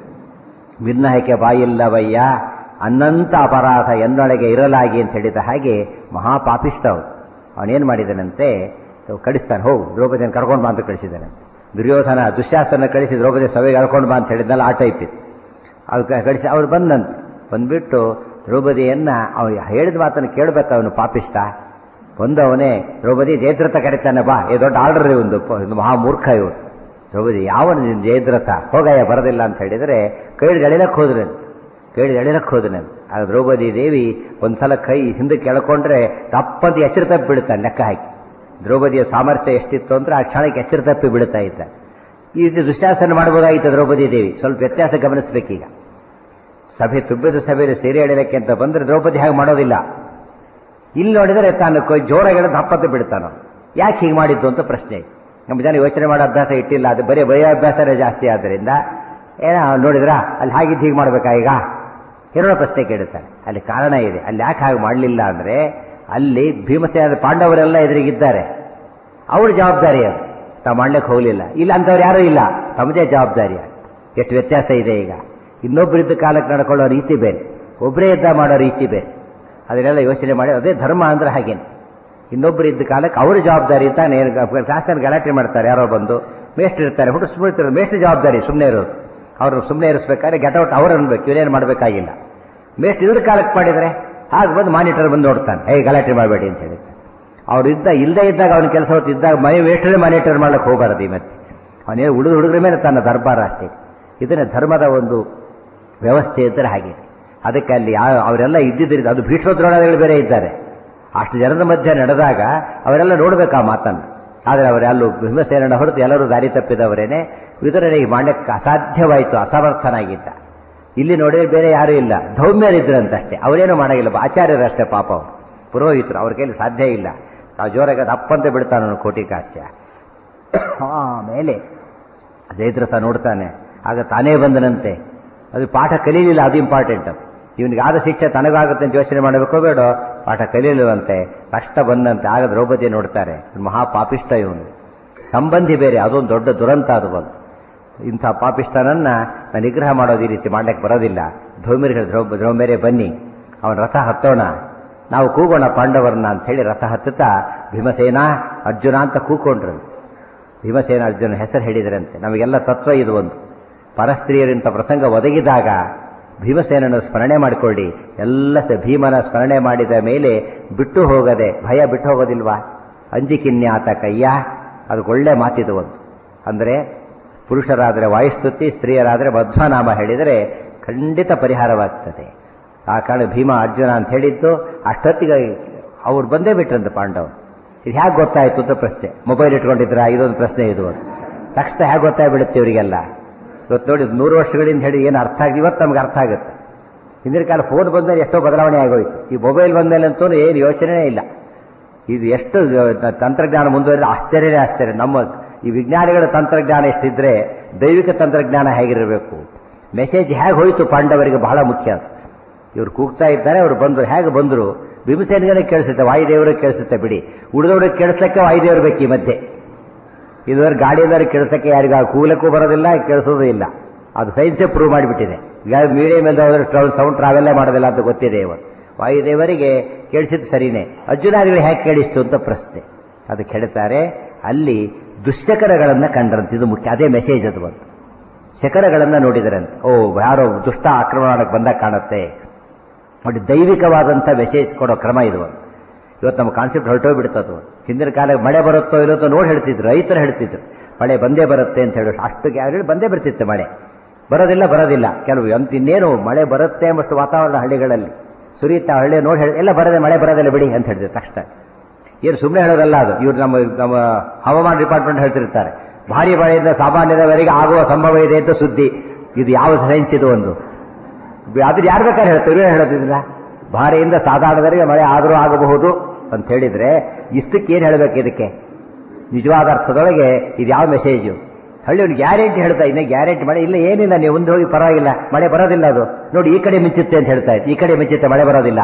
ಭಿನ್ನಹಕ್ಕೆ ಬಾಯಿಲ್ಲವಯ್ಯ ಅನ್ನಂತ ಅಪರಾಧ ಎನ್ನೊಳಗೆ ಇರಲಾಗಿ ಅಂತ ಹೇಳಿದ ಹಾಗೆ ಮಹಾಪಾಪಿಷ್ಟ ಅವನು ಅವನೇನು ಮಾಡಿದನಂತೆ ಕಳಿಸ್ತಾನೆ ಹೋಗು ದ್ರೌಪದಿಯನ್ನು ಕರ್ಕೊಂಡು ಬಾ ಅಂತ ಕಳಿಸಿದ್ದಾನೆ ದುರ್ಯೋಧನ ದುಶ್ಯಾಸನ ಕಳಿಸಿ ದ್ರೌಪದಿ ಸಭೆಗೆ ಕರ್ಕೊಂಡು ಬಾ ಅಂತ ಹೇಳಿದ್ನಲ್ಲ ಆ ಟೈಪ್ ಇತ್ತು ಅದು ಕ- ಕಳಿಸಿ ಅವ್ರು ಬಂದಂತೆ ಬಂದ್ಬಿಟ್ಟು ದ್ರೌಪದಿಯನ್ನ ಅವನು ಹೇಳಿದ ಮಾತನ್ನು ಕೇಳಬೇಕು ಅವನು ಪಾಪಿಷ್ಟ ಬಂದವನೇ ದ್ರೌಪದಿ ಜಯದ್ರಥ ಕರೀತಾನೆ ಬಾ ಏ ದೊಡ್ಡ ಆರ್ಡರ್ ಒಂದು ಒಂದು ಮಹಾಮೂರ್ಖ ಇವನು ದ್ರೌಪದಿ ಯಾವ ನಿನ್ ಜಯದ್ರಥ ಹೋಗಯ್ಯ ಬರೋದಿಲ್ಲ ಅಂತ ಹೇಳಿದರೆ ಕೈಲಿ ಎಳಿಲಕ್ಕೆ ಹೋದ್ರಂತೆ ಕೈಲಿ ಎಳಿಲಕ್ಕೆ ಹೋದನಂತೆ ಆಗ ದ್ರೌಪದಿ ದೇವಿ ಒಂದ್ಸಲ ಕೈ ಹಿಂದಕ್ಕೆ ಎಳ್ಕೊಂಡ್ರೆ ತಪ್ಪಂತ ಎಚ್ಚರ ತಪ್ಪಿ ಬಿಡುತ್ತಾನೆ ಲೆಕ್ಕ ಹಾಕಿ ದ್ರೌಪದಿಯ ಸಾಮರ್ಥ್ಯ ಎಷ್ಟಿತ್ತು ಅಂದ್ರೆ ಆ ಕ್ಷಣಕ್ಕೆ ಎಚ್ಚರ ತಪ್ಪಿ ಬಿಡುತ್ತಾ ಇದ್ದ ಈ ರೀತಿ ದುಶ್ಯಾಸನ ಮಾಡಬಹುದಾಗಿತ್ತು ದ್ರೌಪದಿ ದೇವಿ ಸ್ವಲ್ಪ ವ್ಯತ್ಯಾಸ ಗಮನಿಸಬೇಕೀಗ ಸಭೆ ತುಂಬಿದ ಸಭೆಯಲ್ಲಿ ಸೇರಿ ಎಳಿಲಕ್ಕೆ ಅಂತ ಬಂದ್ರೆ ದ್ರೌಪದಿ ಹಾಗೆ ಮಾಡೋದಿಲ್ಲ ಇಲ್ಲಿ ನೋಡಿದರೆ ತಾನು ಕೈ- ಜೋರಾಗಿ ಎಳೆದು ಹಪ್ಪತ್ತು ಬಿಡ್ತಾನ ಯಾಕೆ ಹೀಗೆ ಮಾಡಿದ್ದು ಅಂತ ಪ್ರಶ್ನೆ ನಮ್ಮ ಜನ ಯೋಚನೆ ಮಾಡೋ ಅಭ್ಯಾಸ ಇಟ್ಟಿಲ್ಲ ಅದು ಬರೀ ಭಯ ಅಭ್ಯಾಸನೇ ಜಾಸ್ತಿ ಆದ್ದರಿಂದ ಏನ ನೋಡಿದ್ರಾ ಅಲ್ಲಿ ಹಾಗಿದ್ದು ಹೀಗೆ ಮಾಡ್ಬೇಕಾ ಈಗ ಏನೋ ಪ್ರಶ್ನೆ ಕೇಳುತ್ತಾನೆ ಅಲ್ಲಿ ಕಾರಣ ಇದೆ ಅಲ್ಲಿ ಯಾಕೆ ಹಾಗೆ ಮಾಡಲಿಲ್ಲ ಅಂದ್ರೆ ಅಲ್ಲಿ ಭೀಮಸೇನ ಪಾಂಡವರೆಲ್ಲ ಎದುರಿಗಿದ್ದಾರೆ ಅವ್ರ ಜವಾಬ್ದಾರಿ ಅದು ತಾವು ಮಾಡ್ಲಿಕ್ಕೆ ಹೋಗಲಿಲ್ಲ ಇಲ್ಲ ಅಂತವ್ರು ಯಾರೂ ಇಲ್ಲ ತಮ್ಮದೇ ಜವಾಬ್ದಾರಿ ಅದು. ಎಷ್ಟು ವ್ಯತ್ಯಾಸ ಇದೆ ಈಗ ಇನ್ನೊಬ್ಬರಿದ್ದ ಕಾಲಕ್ಕೆ ನಡ್ಕೊಳ್ಳೋ ರೀತಿ ಬೇರೆ ಒಬ್ಬರೇ ಇದ್ದ ಮಾಡೋ ರೀತಿ ಬೇರೆ ಅದನ್ನೆಲ್ಲ ಯೋಚನೆ ಮಾಡಿ ಅದೇ ಧರ್ಮ ಅಂದ್ರೆ ಹಾಗೇನೆ ಇನ್ನೊಬ್ಬರು ಇದ್ದ ಕಾಲಕ್ಕೆ ಅವ್ರ ಜವಾಬ್ದಾರಿ ಅಂತ ಕ್ಲಾಸ್ನಲ್ಲಿ ಗಲಾಟೆ ಮಾಡ್ತಾರೆ ಯಾರೋ ಬಂದು ಮೇಷ್ಟ್ರು ಇರ್ತಾರೆ ಹುಟ್ಟು ಸುಮ್ಮನೆ ಮೇಷ್ಟ್ರ ಜವಾಬ್ದಾರಿ ಸುಮ್ಮನೆ ಇರೋದು ಅವ್ರು ಸುಮ್ಮನೆ ಇರಿಸ್ಬೇಕಾದ್ರೆ ಗೆಟೌಟ್ ಅವ್ರು ಅನ್ಬೇಕು ಇವರೇನು ಮಾಡಬೇಕಾಗಿಲ್ಲ ಮೇಷ್ಟ್ರು ಇದ್ರ ಕಾಲಕ್ಕೆ ಮಾಡಿದರೆ ಹಾಗೆ ಬಂದು ಮಾನಿಟರ್ ಬಂದು ನೋಡ್ತಾನೆ ಏ ಗಲಾಟೆ ಮಾಡಬೇಡಿ ಅಂತ ಹೇಳಿರ್ತಾನೆ ಅವ್ರು ಇದ್ದ ಇಲ್ಲದೆ ಇದ್ದಾಗ ಅವನ ಕೆಲಸ ಹೊತ್ತು ಇದ್ದಾಗ ಮನೆ ವೇಸ್ಟ್ರೆ ಮನೆ ಟರ್ ಮಾಡ್ಲಿಕ್ಕೆ ಹೋಗಬಾರದು ಈ ಮತ್ತೆ ಅವನೇ ಉಳಿದು ಹುಡುಗರ ಮೇಲೆ ತನ್ನ ದರ್ಬಾರ ಅಷ್ಟೇ ಇದನ್ನೇ ಧರ್ಮದ ಒಂದು ವ್ಯವಸ್ಥೆ ಇದ್ದರೆ ಹಾಗೆ ಅದಕ್ಕೆ ಅಲ್ಲಿ ಯಾವ ಅವರೆಲ್ಲ ಇದ್ದಿದ್ದರಿಂದ ಅದು ಭೀಷ್ಮದ್ರೋಣಗಳು ಬೇರೆ ಇದ್ದಾರೆ ಅಷ್ಟು ಜನದ ಮಧ್ಯೆ ನಡೆದಾಗ ಅವರೆಲ್ಲ ನೋಡ್ಬೇಕು ಆ ಮಾತನ್ನು ಆದರೆ ಅವರೆಲ್ಲೂ ಭೀಮಸೇನ ಹೊರತು ಎಲ್ಲರೂ ದಾರಿ ತಪ್ಪಿದವರೇನೆ ವಿದುರನಿಗೆ ಮಾಡಕ್ಕೆ ಅಸಾಧ್ಯವಾಯಿತು ಅಸಮರ್ಥನಾಗಿದ್ದ ಇಲ್ಲಿ ನೋಡಿದ್ರೆ ಬೇರೆ ಯಾರೂ ಇಲ್ಲ ಧೌಮ್ಯರಿದ್ರಂತಷ್ಟೇ ಅವರೇನು ಮಾಡಾಗಿಲ್ಲ ಆಚಾರ್ಯರಷ್ಟೇ ಪಾಪ ಅವರು ಪುರೋಹಿತರು ಅವ್ರ ಕೈಲಿ ಸಾಧ್ಯ ಇಲ್ಲ ತಾವು ಜೋರಾಗಿ ಅದು ಅಪ್ಪಂತ ಬಿಡ್ತಾನ ಕೋಟಿ ಕಾಶ್ಯ ಆಮೇಲೆ ಜಯದ್ರಥ ನೋಡ್ತಾನೆ ಆಗ ತಾನೇ ಬಂದನಂತೆ ಅದು ಪಾಠ ಕಲೀಲಿಲ್ಲ ಅದು ಇಂಪಾರ್ಟೆಂಟ್ ಅದು ಇವನಿಗೆ ಆದ ಶಿಕ್ಷೆ ತನಗಾಗುತ್ತೆ ಅಂತ ಯೋಚನೆ ಮಾಡಬೇಕೋ ಬೇಡ ಪಾಠ ಕಲೀಲಿಲ್ವಂತೆ ಕಷ್ಟ ಬಂದಂತೆ ಆಗ ದ್ರೌಪದಿ ನೋಡ್ತಾರೆ ಮಹಾಪಾಪಿಷ್ಟ ಇವನು ಸಂಬಂಧಿ ಬೇರೆ ಅದೊಂದು ದೊಡ್ಡ ದುರಂತ ಅದು ಬಂತು ಇಂಥ ಪಾಪಿಷ್ಟನನ್ನ ನಾನು ನಿಗ್ರಹ ಮಾಡೋದು ಈ ರೀತಿ ಮಾಡ್ಲಿಕ್ಕೆ ಬರೋದಿಲ್ಲ ಧೌಮ್ಯರು ದ್ರೌ ದ್ರೌಮ್ಯರೇ ಬನ್ನಿ ಅವನ ರಥ ಹತ್ತೋಣ ನಾವು ಕೂಗೋಣ ಪಾಂಡವರನ್ನ ಅಂತ ಹೇಳಿ ರಥ ಹತ್ತುತ್ತಾ ಭೀಮಸೇನ ಅರ್ಜುನ ಅಂತ ಕೂಕೊಂಡ್ರು ಭೀಮಸೇನ ಅರ್ಜುನ ಹೆಸರು ಹೇಳಿದ್ರಂತೆ ನಮಗೆಲ್ಲ ತತ್ವ ಇದು ಒಂದು ಪರಸ್ತ್ರೀಯರಿಂತ ಪ್ರಸಂಗ ಒದಗಿದಾಗ ಭೀಮಸೇನನ್ನು ಸ್ಮರಣೆ ಮಾಡಿಕೊಳ್ಳಿ ಎಲ್ಲ ಸ ಭೀಮನ ಸ್ಮರಣೆ ಮಾಡಿದ ಮೇಲೆ ಬಿಟ್ಟು ಹೋಗದೆ ಭಯ ಬಿಟ್ಟು ಹೋಗೋದಿಲ್ವಾ ಅಂಜಿಕಿನ್ಯಾತ ಕಯ್ಯ ಅದು ಒಳ್ಳೆ ಮಾತಿದು ಒಂದು ಅಂದರೆ ಪುರುಷರಾದರೆ ವಾಯುಸ್ತುತಿ ಸ್ತ್ರೀಯರಾದರೆ ಮಧ್ವನಾಮ ಹೇಳಿದರೆ ಖಂಡಿತ ಪರಿಹಾರವಾಗ್ತದೆ ಆ ಕಾರಣ ಭೀಮ ಅರ್ಜುನ ಅಂತ ಹೇಳಿದ್ದು ಅಷ್ಟೊತ್ತಿಗೆ ಅವ್ರು ಬಂದೇ ಬಿಟ್ರಂತೆ ಪಾಂಡವರು ಇದು ಹೇಗೆ ಗೊತ್ತಾಯ್ತು ಅಂತ ಪ್ರಶ್ನೆ ಮೊಬೈಲ್ ಇಟ್ಕೊಂಡಿದ್ರ ಇದೊಂದು ಪ್ರಶ್ನೆ ಇದು ಅಂತ ತಕ್ಷಣ ಹೇಗೆ ಗೊತ್ತಾಗ್ಬಿಡುತ್ತೆ ಇವರಿಗೆಲ್ಲ ಇವತ್ತು ನೋಡಿ ನೂರು ವರ್ಷಗಳಿಂದ ಹೇಳಿ ಏನು ಅರ್ಥ ಆಗಿ ಇವತ್ತು ನಮ್ಗೆ ಅರ್ಥ ಆಗುತ್ತೆ ಹಿಂದಿನ ಕಾಲ ಫೋನ್ ಬಂದರೆ ಎಷ್ಟೋ ಬದಲಾವಣೆ ಆಗೋಯ್ತು ಈ ಮೊಬೈಲ್ ಬಂದಮೇಲಂತೂ ಏನು ಯೋಚನೆನೇ ಇಲ್ಲ ಇದು ಎಷ್ಟು ತಂತ್ರಜ್ಞಾನ ಮುಂದುವರಿದ ಆಶ್ಚರ್ಯನೇ ಆಶ್ಚರ್ಯ ನಮ್ಮ ಈ ವಿಜ್ಞಾನಿಗಳ ತಂತ್ರಜ್ಞಾನ ಎಷ್ಟಿದ್ರೆ ದೈವಿಕ ತಂತ್ರಜ್ಞಾನ ಹೇಗಿರಬೇಕು ಮೆಸೇಜ್ ಹೇಗೆ ಹೋಯಿತು ಪಾಂಡವರಿಗೆ ಬಹಳ ಮುಖ್ಯ ಅದು ಇವ್ರು ಕೂಗ್ತಾ ಇದ್ದಾರೆ ಅವ್ರು ಬಂದರು ಹೇಗೆ ಬಂದರು ಭೀಮಸೇನಿಗೆ ಕೇಳಿಸುತ್ತೆ ವಾಯುದೇವರಿಗೆ ಕೇಳಿಸುತ್ತೆ ಬಿಡಿ ಉಳಿದವ್ರಿಗೆ ಕೇಳಿಸ್ಲಿಕ್ಕೆ ವಾಯುದೇವರು ಬೇಕು ಈ ಮಧ್ಯೆ ಇದುವರೆ ಗಾಡಿಯಲ್ಲವ್ರಿಗೆ ಕೇಳಿಸಕ್ಕೆ ಯಾರಿಗ ಕೂಗ್ಲಿಕ್ಕೂ ಬರೋದಿಲ್ಲ ಕೇಳಿಸೋದು ಇಲ್ಲ ಅದು ಸೈನ್ಸೇ ಪ್ರೂವ್ ಮಾಡಿಬಿಟ್ಟಿದೆ ಈಗ ಮೀಡಿಯಂ ಮೇಲೆ ಹೋದ್ರೆ ಟ್ರೌಲ್ ಸೌಂಡ್ ಟ್ರಾವೆಲ್ಲೇ ಮಾಡೋದಿಲ್ಲ ಅಂತ ಗೊತ್ತಿದೆ ಇವತ್ತು ವಾಯುದೇವರಿಗೆ ಕೇಳಿಸಿದ್ದು ಸರಿನೇ ಅರ್ಜುನಾದಿಗಳು ಹೇಗೆ ಕೇಳಿಸ್ತು ಅಂತ ಪ್ರಶ್ನೆ ಅದಕ್ಕೆ ಹೇಳ್ತಾರೆ ಅಲ್ಲಿ ದುಶ್ಶಕರಗಳನ್ನು ಕಂಡ್ರಂತೆ ಇದು ಮುಖ್ಯ ಅದೇ ಮೆಸೇಜ್ ಅದು ಬಂತು ಶಕರಗಳನ್ನು ನೋಡಿದರಂತೆ ಓ ಯಾರೋ ದುಷ್ಟ ಆಕ್ರಮಣ ಮಾಡಕ್ಕೆ ಬಂದಾಗ ಕಾಣುತ್ತೆ ನೋಡಿ ದೈವಿಕವಾದಂಥ ಮೆಸೇಜ್ ಕೊಡೋ ಕ್ರಮ ಇದು ಒಂದು ಇವತ್ತು ನಮ್ಮ ಕಾನ್ಸೆಪ್ಟ್ ಹೊರಟೋಗ್ಬಿಡ್ತದು ಹಿಂದಿನ ಕಾಲ ಮಳೆ ಬರುತ್ತೋ ಇರುತ್ತೋ ನೋಡಿ ಹೇಳ್ತಿದ್ರು ರೈತರು ಹೇಳ್ತಿದ್ರು ಮಳೆ ಬಂದೇ ಬರುತ್ತೆ ಅಂತ ಹೇಳಿ ಅಷ್ಟು ಗ್ಯಾರಂಟಿ ಬಂದೇ ಬರ್ತಿತ್ತು ಮಳೆ ಬರೋದಿಲ್ಲ ಬರೋದಿಲ್ಲ ಕೆಲವು ಅಂತ ಇನ್ನೇನು ಮಳೆ ಬರುತ್ತೆ ಎಂಬಷ್ಟು ವಾತಾವರಣ ಹಳ್ಳಿಗಳಲ್ಲಿ ಸುರಿಯುತ್ತಾ ಹಳ್ಳಿ ನೋಡಿ ಹೇಳಿ ಎಲ್ಲ ಬರದೆ ಮಳೆ ಬರೋದಿಲ್ಲ ಬಿಡಿ ಅಂತ ಹೇಳಿದ್ರು ತಕ್ಷಣ ಏನು ಸುಮ್ಮನೆ ಹೇಳೋದಲ್ಲ ಅದು ಇವ್ರು ನಮ್ಮ ನಮ್ಮ ಹವಾಮಾನ ಡಿಪಾರ್ಟ್ಮೆಂಟ್ ಹೇಳ್ತಿರ್ತಾರೆ ಭಾರಿ ಮಳೆಯಿಂದ ಸಾಮಾನ್ಯದವರೆಗೆ ಆಗುವ ಸಂಭವ ಇದೆ ಅಂತ ಸುದ್ದಿ ಇದು ಯಾವ ಸೈನ್ಸ್ ಇದು ಒಂದು ಆದ್ರೆ ಯಾರು ಬೇಕಾದ್ರೆ ಹೇಳ್ತಾರೆ ಹೇಳೋದಿಲ್ಲ ಭಾರಿಯಿಂದ ಸಾಧಾರಣದವರೆಗೆ ಮಳೆ ಆದರೂ ಆಗಬಹುದು ಅಂತ ಹೇಳಿದ್ರೆ ಇಷ್ಟಕ್ಕೆ ಏನು ಹೇಳಬೇಕು ಇದಕ್ಕೆ ನಿಜವಾದ ಅರ್ಥದೊಳಗೆ ಇದು ಯಾವ ಮೆಸೇಜು ಹಳ್ಳಿ ಒಂದು ಗ್ಯಾರಂಟಿ ಹೇಳ್ತಾ ಇದ್ದೆ ಗ್ಯಾರಂಟಿ ಮಳೆ ಇಲ್ಲ ಏನಿಲ್ಲ ನೀವು ಮುಂದೆ ಹೋಗಿ ಪರವಾಗಿಲ್ಲ ಮಳೆ ಬರೋದಿಲ್ಲ ಅದು ನೋಡಿ ಈ ಕಡೆ ಮಿಂಚುತ್ತೆ ಅಂತ ಹೇಳ್ತಾ ಇತ್ತು ಈ ಕಡೆ ಮಿಂಚುತ್ತೆ ಮಳೆ ಬರೋದಿಲ್ಲ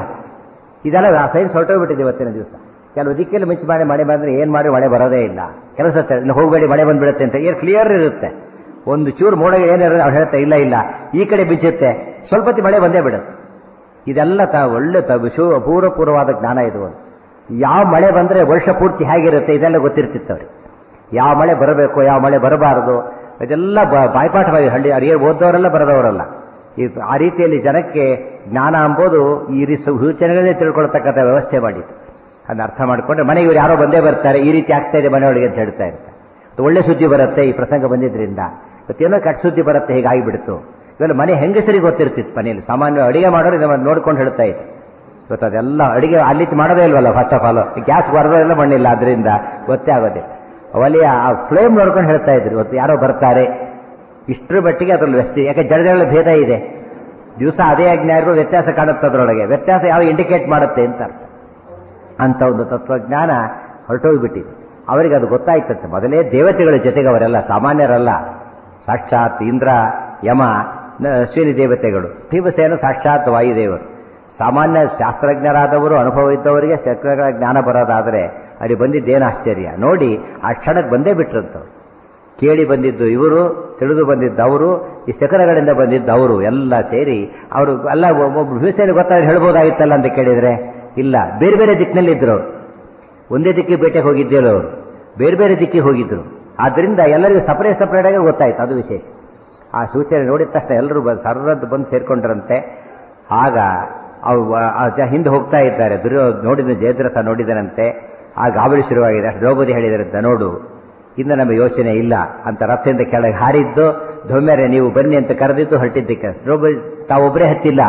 ಇದೆಲ್ಲ ಸೈನ್ಸ್ ಹೊರಟೋಗ್ಬಿಟ್ಟಿದೆ ಇವತ್ತಿನ ದಿವಸ ಕೆಲವು ದಿಕ್ಕೆಲ್ಲ ಮಿಂಚು ಮಾಡಿ ಮಳೆ ಬಂದ್ರೆ ಏನ್ ಮಾಡಿ ಮಳೆ ಬರೋದೇ ಇಲ್ಲ ಕೆಲಸ ಹೋಗಬೇಡಿ ಮಳೆ ಬಂದ್ಬಿಡುತ್ತೆ ಅಂತ ಏನು ಕ್ಲಿಯರ್ ಇರುತ್ತೆ ಒಂದು ಚೂರು ಮೋಡ ಏನಿರೋದು ಅವ್ರು ಹೇಳ್ತಾ ಇಲ್ಲ ಇಲ್ಲ ಈ ಕಡೆ ಬಿಚ್ಚುತ್ತೆ ಸ್ವಲ್ಪ ಹೊತ್ತಿಗೆ ಮಳೆ ಬಂದೇ ಬಿಡುತ್ತೆ ಇದೆಲ್ಲ ತ ಒಳ್ಳೆ ತ ವಿಶು ಅಪೂರ್ವಪೂರ್ವವಾದ ಜ್ಞಾನ ಇದು ಒಂದು ಯಾವ ಮಳೆ ಬಂದ್ರೆ ವರ್ಷ ಪೂರ್ತಿ ಹೇಗಿರುತ್ತೆ ಇದೆಲ್ಲ ಗೊತ್ತಿರ್ತಿತ್ತು ಅವ್ರಿಗೆ ಯಾವ ಮಳೆ ಬರಬೇಕು ಯಾವ ಮಳೆ ಬರಬಾರದು ಇದೆಲ್ಲ ಬ- ಬಾಯ್ಪಾಠವಾಗಿ ಹಳ್ಳಿ ಅವ್ರಿಗೆ ಓದೋರೆಲ್ಲ ಬರದವರಲ್ಲ ಈ ಆ ರೀತಿಯಲ್ಲಿ ಜನಕ್ಕೆ ಜ್ಞಾನ ಎಂಬುದು ಈ ರೀತಿ ಸೂಚನೆಗಳೇ ತಿಳ್ಕೊಳ್ತಕ್ಕಂಥ ವ್ಯವಸ್ಥೆ ಮಾಡಿತ್ತು ಅದನ್ನ ಅರ್ಥ ಮಾಡಿಕೊಂಡ್ರೆ ಮನೆಗೆ ಇವ್ರು ಯಾರೋ ಬಂದೇ ಬರ್ತಾರೆ ಈ ರೀತಿ ಆಗ್ತಾ ಇದೆ ಮನೆಯೊಳಗೆ ಅಂತ ಹೇಳ್ತಾ ಇರ್ತಾರೆ ಅದು ಒಳ್ಳೆ ಸುದ್ದಿ ಬರುತ್ತೆ ಈ ಪ್ರಸಂಗ ಬಂದಿದ್ರಿಂದ ಇವತ್ತೇನೋ ಕೆಟ್ಟ ಸುದ್ದಿ ಬರುತ್ತೆ ಹೀಗಾಗಿಬಿಡ್ತು ಇವೆಲ್ಲ ಮನೆ ಹೆಂಗಸರಿಗೆ ಗೊತ್ತಿರ್ತಿತ್ತು ಮನೆಯಲ್ಲಿ ಸಾಮಾನ್ಯ ಅಡಿಗೆ ಮಾಡೋರು ಇದನ್ನ ನೋಡ್ಕೊಂಡು ಹೇಳ್ತಾ ಇತ್ತು ಇವತ್ತು ಅದೆಲ್ಲ ಅಡಿಗೆ ಅಲ್ಲಿ ಮಾಡೋದೇ ಇಲ್ವಲ್ಲ ಫಸ್ಟ್ ಆಫ್ ಆಲ್ ಗ್ಯಾಸ್ ಬರೋದೆಲ್ಲ ಮಣ್ಣಿಲ್ಲ ಅದರಿಂದ ಗೊತ್ತೇ ಆಗೋದಿಲ್ಲ ಅವಲ್ಲಿ ಆ ಫ್ಲೇಮ್ ನೋಡ್ಕೊಂಡು ಹೇಳ್ತಾ ಇದ್ರು ಇವತ್ತು ಯಾರೋ ಬರ್ತಾರೆ ಇಷ್ಟರ ಮಟ್ಟಿಗೆ ಅದ್ರಲ್ಲಿ ವ್ಯಸ್ತಿ ಯಾಕೆ ಜಡಗಳ ಭೇದ ಇದೆ ದಿವಸ ಅದೇ ಆಜ್ಞೆ ಇರೋ ವ್ಯತ್ಯಾಸ ಕಾಣುತ್ತೆ ಅದರೊಳಗೆ ವ್ಯತ್ಯಾಸ ಯಾವ ಇಂಡಿಕೇಟ್ ಮಾಡುತ್ತೆ ಅಂತ ಅರ್ಥ ಅಂತ ಒಂದು ತತ್ವಜ್ಞಾನ ಹೊರಟೋಗ್ಬಿಟ್ಟಿದೆ ಅವರಿಗೆ ಅದು ಗೊತ್ತಾಯ್ತಂತೆ ಮೊದಲೇ ದೇವತೆಗಳ ಜೊತೆಗೆ ಅವರೆಲ್ಲ ಸಾಮಾನ್ಯರಲ್ಲ ಸಾಕ್ಷಾತ್ ಇಂದ್ರ ಯಮ ನ- ಅಶ್ವಿನಿ ದೇವತೆಗಳು ಭೀಮಸೇನ ಸಾಕ್ಷಾತ್ ವಾಯುದೇವರು ಸಾಮಾನ್ಯ ಶಾಸ್ತ್ರಜ್ಞರಾದವರು ಅನುಭವ ಇದ್ದವರಿಗೆ ಶಸ್ತ್ರಗಳ ಜ್ಞಾನ ಬರೋದಾದರೆ ಅಲ್ಲಿ ಬಂದಿದ್ದೇನು ಆಶ್ಚರ್ಯ ನೋಡಿ ಆ ಕ್ಷಣಕ್ಕೆ ಬಂದೇ ಬಿಟ್ರಂತವ್ರು ಕೇಳಿ ಬಂದಿದ್ದು ಇವರು ತಿಳಿದು ಬಂದಿದ್ದು ಅವರು ಈ ಶಕರಗಳಿಂದ ಬಂದಿದ್ದು ಅವರು ಎಲ್ಲ ಸೇರಿ ಅವರು ಎಲ್ಲ ಒಬ್ಬೊಬ್ರು ಭೀಮಸೇನ ಗೊತ್ತಾದ್ರೆ ಹೇಳ್ಬೋದಾಗಿತ್ತಲ್ಲ ಅಂತ ಕೇಳಿದ್ರೆ ಇಲ್ಲ ಬೇರೆ ಬೇರೆ ದಿಕ್ಕಿನಲ್ಲಿ ಇದ್ರು ಅವರು ಒಂದೇ ದಿಕ್ಕಿಗೆ ಬೇಟೆಗೆ ಹೋಗಿದ್ದೇಳು ಅವರು ಬೇರೆ ಬೇರೆ ದಿಕ್ಕಿಗೆ ಹೋಗಿದ್ರು ಆದ್ರಿಂದ ಎಲ್ಲರಿಗೂ ಸಪರೇಟ್ ಸಪರೇಟ್ ಆಗಿ ಗೊತ್ತಾಯ್ತು ಅದು ವಿಶೇಷ ಆ ಸೂಚನೆ ನೋಡಿದ ತಕ್ಷಣ ಎಲ್ಲರೂ ಬಂದು ಸರ್ರದ್ದು ಬಂದು ಸೇರ್ಕೊಂಡ್ರಂತೆ ಆಗ ಅವು ಆ ಜ- ಹಿಂದೆ ಹೋಗ್ತಾ ಇದ್ದಾರೆ ದುರ್ಯೋ ನೋಡಿದ ಜಯದ್ರಥ ನೋಡಿದನಂತೆ ಆ ಗಾಬರಿ ಶುರುವಾಗಿದೆ ಅಷ್ಟು ದ್ರೌಪದಿ ಹೇಳಿದ್ರಂತ ನೋಡು ಇನ್ನು ನಮಗೆ ಯೋಚನೆ ಇಲ್ಲ ಅಂತ ರಸ್ತೆಯಿಂದ ಕೆಳಗೆ ಹಾರಿದ್ದು ಧೌಮ್ಯರೇ ನೀವು ಬನ್ನಿ ಅಂತ ಕರೆದಿದ್ದು ಹೊರಟಿದ್ದಕ್ಕೆ ದ್ರೌಪದಿ ತಾವೊಬ್ಬರೇ ಹತ್ತಿಲ್ಲ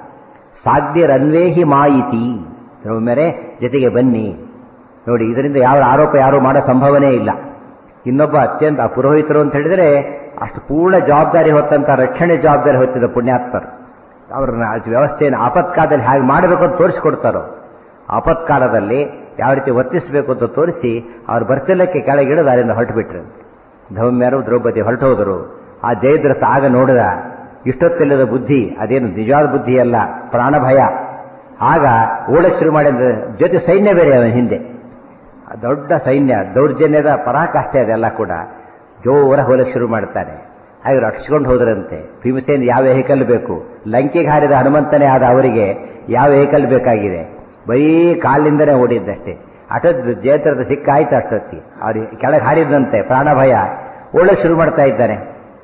ಸಾಧ್ಯರನ್ವೇಹಿ ಮಾಯಿತಿ ದ್ರೌಮ್ಯರೇ ಜೊತೆಗೆ ಬನ್ನಿ ನೋಡಿ ಇದರಿಂದ ಯಾವ ಆರೋಪ ಯಾರು ಮಾಡೋ ಸಂಭವನೇ ಇಲ್ಲ ಇನ್ನೊಬ್ಬ ಅತ್ಯಂತ ಆ ಪುರೋಹಿತರು ಅಂತ ಹೇಳಿದ್ರೆ ಅಷ್ಟು ಪೂರ್ಣ ಜವಾಬ್ದಾರಿ ಹೊತ್ತಂತ ರಕ್ಷಣೆ ಜವಾಬ್ದಾರಿ ಹೊತ್ತಿದ್ದ ಪುಣ್ಯಾತ್ಮರು ಅವ್ರನ್ನ ಆ ವ್ಯವಸ್ಥೆಯನ್ನು ಆಪತ್ಕಾಲದಲ್ಲಿ ಹೇಗೆ ಮಾಡಬೇಕು ಅಂತ ತೋರಿಸ್ಕೊಡ್ತಾರೋ ಆಪತ್ಕಾಲದಲ್ಲಿ ಯಾವ ರೀತಿ ವರ್ತಿಸಬೇಕು ಅಂತ ತೋರಿಸಿ ಅವ್ರು ಬರ್ತಿಲ್ಲಕ್ಕೆ ಕೆಳಗಿಳಿದು ಅಲ್ಲಿಂದ ಹೊರಟು ಬಿಟ್ರು ಧೌಮ್ಯರು ದ್ರೌಪದಿ ಹೊರಟು ಹೋದರು ಆ ಜಯದ್ರಥ ಆಗ ನೋಡಿದ ಇಷ್ಟೊತ್ತಿಲ್ಲದ ಬುದ್ಧಿ ಅದೇನು ನಿಜವಾದ ಬುದ್ಧಿ ಅಲ್ಲ ಪ್ರಾಣ ಭಯ ಆಗ ಓಡಕ್ಕೆ ಶುರು ಮಾಡಿದ ಜೊತೆ ಸೈನ್ಯ ಬೇರೆ ಅವನ ಹಿಂದೆ ಆ ದೊಡ್ಡ ಸೈನ್ಯ ದೌರ್ಜನ್ಯದ ಪರಾಕಾಷ್ಠೆ ಅದೆಲ್ಲ ಕೂಡ ಜೋರ ಹೋಲಕ್ಕೆ ಶುರು ಮಾಡ್ತಾನೆ ಹಾಗೆ ರಕ್ಷಿಸ್ಕೊಂಡು ಹೋದ್ರಂತೆ ಭೀಮಸೇನ್ ಯಾವ ವೆಹಿಕಲ್ ಬೇಕು ಲಂಕೆಗೆ ಹಾರಿದ ಹನುಮಂತನೇ ಆದ ಅವರಿಗೆ ಯಾವ ವೆಹಿಕಲ್ ಬೇಕಾಗಿದೆ ಬರೀ ಕಾಲಿಂದನೇ ಓಡಿದ್ದಷ್ಟೇ ಅಟದ್ ಜಯತ್ರದ ಸಿಕ್ಕಾಯ್ತು ಅಷ್ಟೊತ್ತಿ ಅವ್ರಿಗೆ ಕೆಳಗೆ ಹಾರಿದಂತೆ ಪ್ರಾಣ ಭಯ ಓಡಕ್ಕೆ ಶುರು ಮಾಡ್ತಾ ಇದ್ದಾನೆ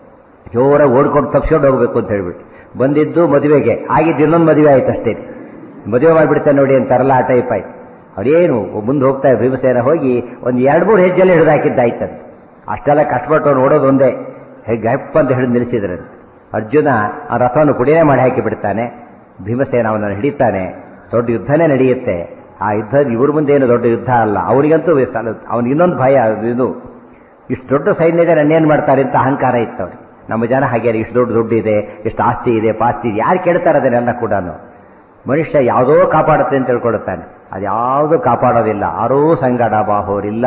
ಜೋರ ಓಡ್ಕೊಂಡು ತಪ್ಪಿಸ್ಕೊಂಡು ಹೋಗ್ಬೇಕು ಅಂತ ಹೇಳ್ಬಿಟ್ಟು ಬಂದಿದ್ದು ಮದುವೆಗೆ ಆಗಿದ್ದು ಇನ್ನೊಂದು ಮದುವೆ ಆಯ್ತು ಅಷ್ಟೇ ಮದುವೆ ಮಾಡಿಬಿಡ್ತಾನೆ ನೋಡಿ ಅಂತಾರಲ್ಲ ಆ ಟೈಪ್ ಆಯ್ತು ಅವ್ರೇನು ಮುಂದೆ ಹೋಗ್ತಾ ಭೀಮಸೇನ ಹೋಗಿ ಒಂದು ಎರಡು ಮೂರು ಹೆಜ್ಜೆಲ್ಲ ಹಿಡಿದು ಹಾಕಿದ್ದಾಯ್ತಂತೆ ಅಷ್ಟೆಲ್ಲ ಕಷ್ಟಪಟ್ಟು ಅವ್ನು ಓಡೋದು ಒಂದೇ ಹೇಗೆ ಗಪ್ ಅಂತ ಹಿಡಿದು ನಿಲ್ಲಿಸಿದ್ರಂತೆ ಅರ್ಜುನ ಆ ರಥವನ್ನು ಪುಡಿನೇ ಮಾಡಿ ಹಾಕಿ ಬಿಡ್ತಾನೆ ಭೀಮಸೇನ ಅವನನ್ನು ಹಿಡಿತಾನೆ ದೊಡ್ಡ ಯುದ್ಧನೇ ನಡೆಯುತ್ತೆ ಆ ಯುದ್ಧ ಇವ್ರ ಮುಂದೆ ಏನು ದೊಡ್ಡ ಯುದ್ಧ ಅಲ್ಲ ಅವನಿಗಂತೂ ಅವನಿಗೆ ಇನ್ನೊಂದು ಭಯ ಇದು ಇಷ್ಟು ದೊಡ್ಡ ಸೈನ್ಯ ಇದೆ ನನ್ನೇನು ಮಾಡ್ತಾರೆ ಅಂತ ಅಹಂಕಾರ ಇತ್ತು ಅವ್ರಿಗೆ ನಮ್ಮ ಜನ ಹಾಗೆ ಇಷ್ಟು ದೊಡ್ಡ ದುಡ್ಡು ಇದೆ ಇಷ್ಟು ಆಸ್ತಿ ಇದೆ ಪಾಸ್ತಿ ಇದೆ ಯಾರು ಕೇಳ್ತಾರೆ ಅದನ್ನೆಲ್ಲ ಕೂಡ ಮನುಷ್ಯ ಯಾವುದೋ ಕಾಪಾಡುತ್ತೆ ಅಂತ ತಿಳ್ಕೊಡುತ್ತಾನೆ ಅದು ಯಾವುದೂ ಕಾಪಾಡೋದಿಲ್ಲ ಆರೂ ಸಂಗಡ ಬಾಹೋರಿಲ್ಲ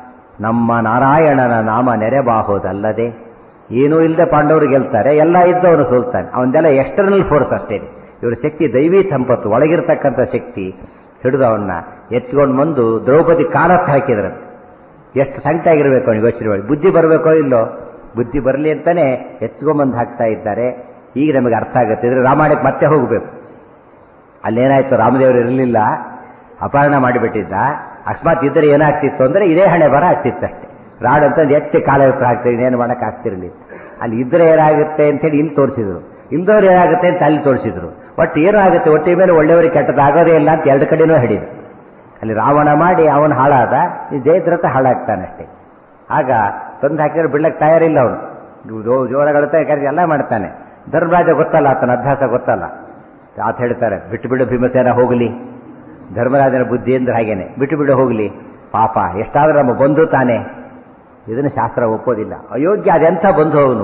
ನಮ್ಮ ನಾರಾಯಣನ ನಾಮ ನೆರೆಬಾಹೋದಲ್ಲದೆ ಏನೂ ಇಲ್ಲದೆ ಪಾಂಡವರು ಗೆಲ್ತಾರೆ ಎಲ್ಲ ಇದ್ದವನು ಸೋಲ್ತಾನೆ ಅವನದೆಲ್ಲ ಎಕ್ಸ್ಟರ್ನಲ್ ಫೋರ್ಸ್ ಅಷ್ಟೇ ಇವರ ಶಕ್ತಿ ದೈವಿ ಸಂಪತ್ತು ಒಳಗಿರ್ತಕ್ಕಂಥ ಶಕ್ತಿ ಹಿಡಿದು ಅವನ್ನ ಎತ್ಕೊಂಡು ಬಂದು ದ್ರೌಪದಿ ಕಾಲತ್ತು ಹಾಕಿದ್ರಂತೆ ಎಷ್ಟು ಸಂಕಟ ಆಗಿರ್ಬೇಕು ಅವನಿಗೆ ಯೋಚನೆ ಮಾಡಿ ಬುದ್ಧಿ ಬರಬೇಕೋ ಇಲ್ಲೋ ಬುದ್ಧಿ ಬರಲಿ ಅಂತಾನೆ ಎತ್ಕೊಂಬಂದು ಹಾಕ್ತಾ ಇದ್ದಾರೆ ಈಗ ನಮಗೆ ಅರ್ಥ ಆಗುತ್ತೆ ಇದ್ರೆ ರಾಮಾಯಣಕ್ಕೆ ಮತ್ತೆ ಹೋಗಬೇಕು ಅಲ್ಲೇನಾಯ್ತು ರಾಮದೇವರು ಇರಲಿಲ್ಲ ಅಪಹರಣ ಮಾಡಿಬಿಟ್ಟಿದ್ದ ಅಕಸ್ಮಾತ್ ಇದ್ದರೆ ಏನಾಗ್ತಿತ್ತು ಅಂದ್ರೆ ಇದೇ ಹಣೆ ಬರ ಆಗ್ತಿತ್ತು ಅಷ್ಟೇ ರಾಡ್ ಅಂತಂದು ಎತ್ತಿ ಕಾಲ ಎತ್ತರ ಹಾಕ್ತೀರಿ ಇನ್ನೇನು ಮಾಡಕ್ ಆಗ್ತಿರ್ಲಿಲ್ಲ ಅಲ್ಲಿ ಇದ್ರೆ ಏನಾಗುತ್ತೆ ಅಂತೇಳಿ ಇಲ್ಲಿ ತೋರಿಸಿದ್ರು ಇಲ್ದವ್ರು ಏನಾಗುತ್ತೆ ಅಂತ ಅಲ್ಲಿ ತೋರಿಸಿದ್ರು ಒಟ್ಟು ಏನೂ ಆಗುತ್ತೆ ಒಟ್ಟಿನ ಮೇಲೆ ಒಳ್ಳೆಯವರಿಗೆ ಕೆಟ್ಟದಾಗೋದೇ ಇಲ್ಲ ಅಂತ ಎರಡು ಕಡೆನೂ ಹೇಳಿದ್ರು ಅಲ್ಲಿ ರಾವಣ ಮಾಡಿ ಅವನು ಹಾಳಾದ ಈ ಜಯದ್ರಥ ಹಾಳಾಗ್ತಾನೆ ಅಷ್ಟೇ ಆಗ ತಂದು ಹಾಕಿದ್ರೆ ಬಿಡ್ಲಕ್ಕೆ ತಯಾರಿಲ್ಲ ಅವನು ಜೋರಗಳತ್ತ ಎಲ್ಲ ಮಾಡ್ತಾನೆ ಧರ್ಮರಾಜ ಗೊತ್ತಲ್ಲ ಆತನ ಅಭ್ಯಾಸ ಗೊತ್ತಲ್ಲ ಆತ ಹೇಳ್ತಾರೆ ಬಿಟ್ಟು ಬಿಡು ಭೀಮಸೇನ ಹೋಗಲಿ ಧರ್ಮರಾಜನ ಬುದ್ಧಿ ಅಂದ್ರೆ ಹಾಗೇನೆ ಬಿಟ್ಟು ಬಿಡು ಹೋಗಲಿ ಪಾಪ ಎಷ್ಟಾದ್ರೂ ನಮ್ಮ ಬಂಧು ತಾನೆ ಇದನ್ನು ಶಾಸ್ತ್ರ ಒಪ್ಪೋದಿಲ್ಲ ಅಯೋಗ್ಯ ಅದೆಂಥ ಬಂಧು ಅವನು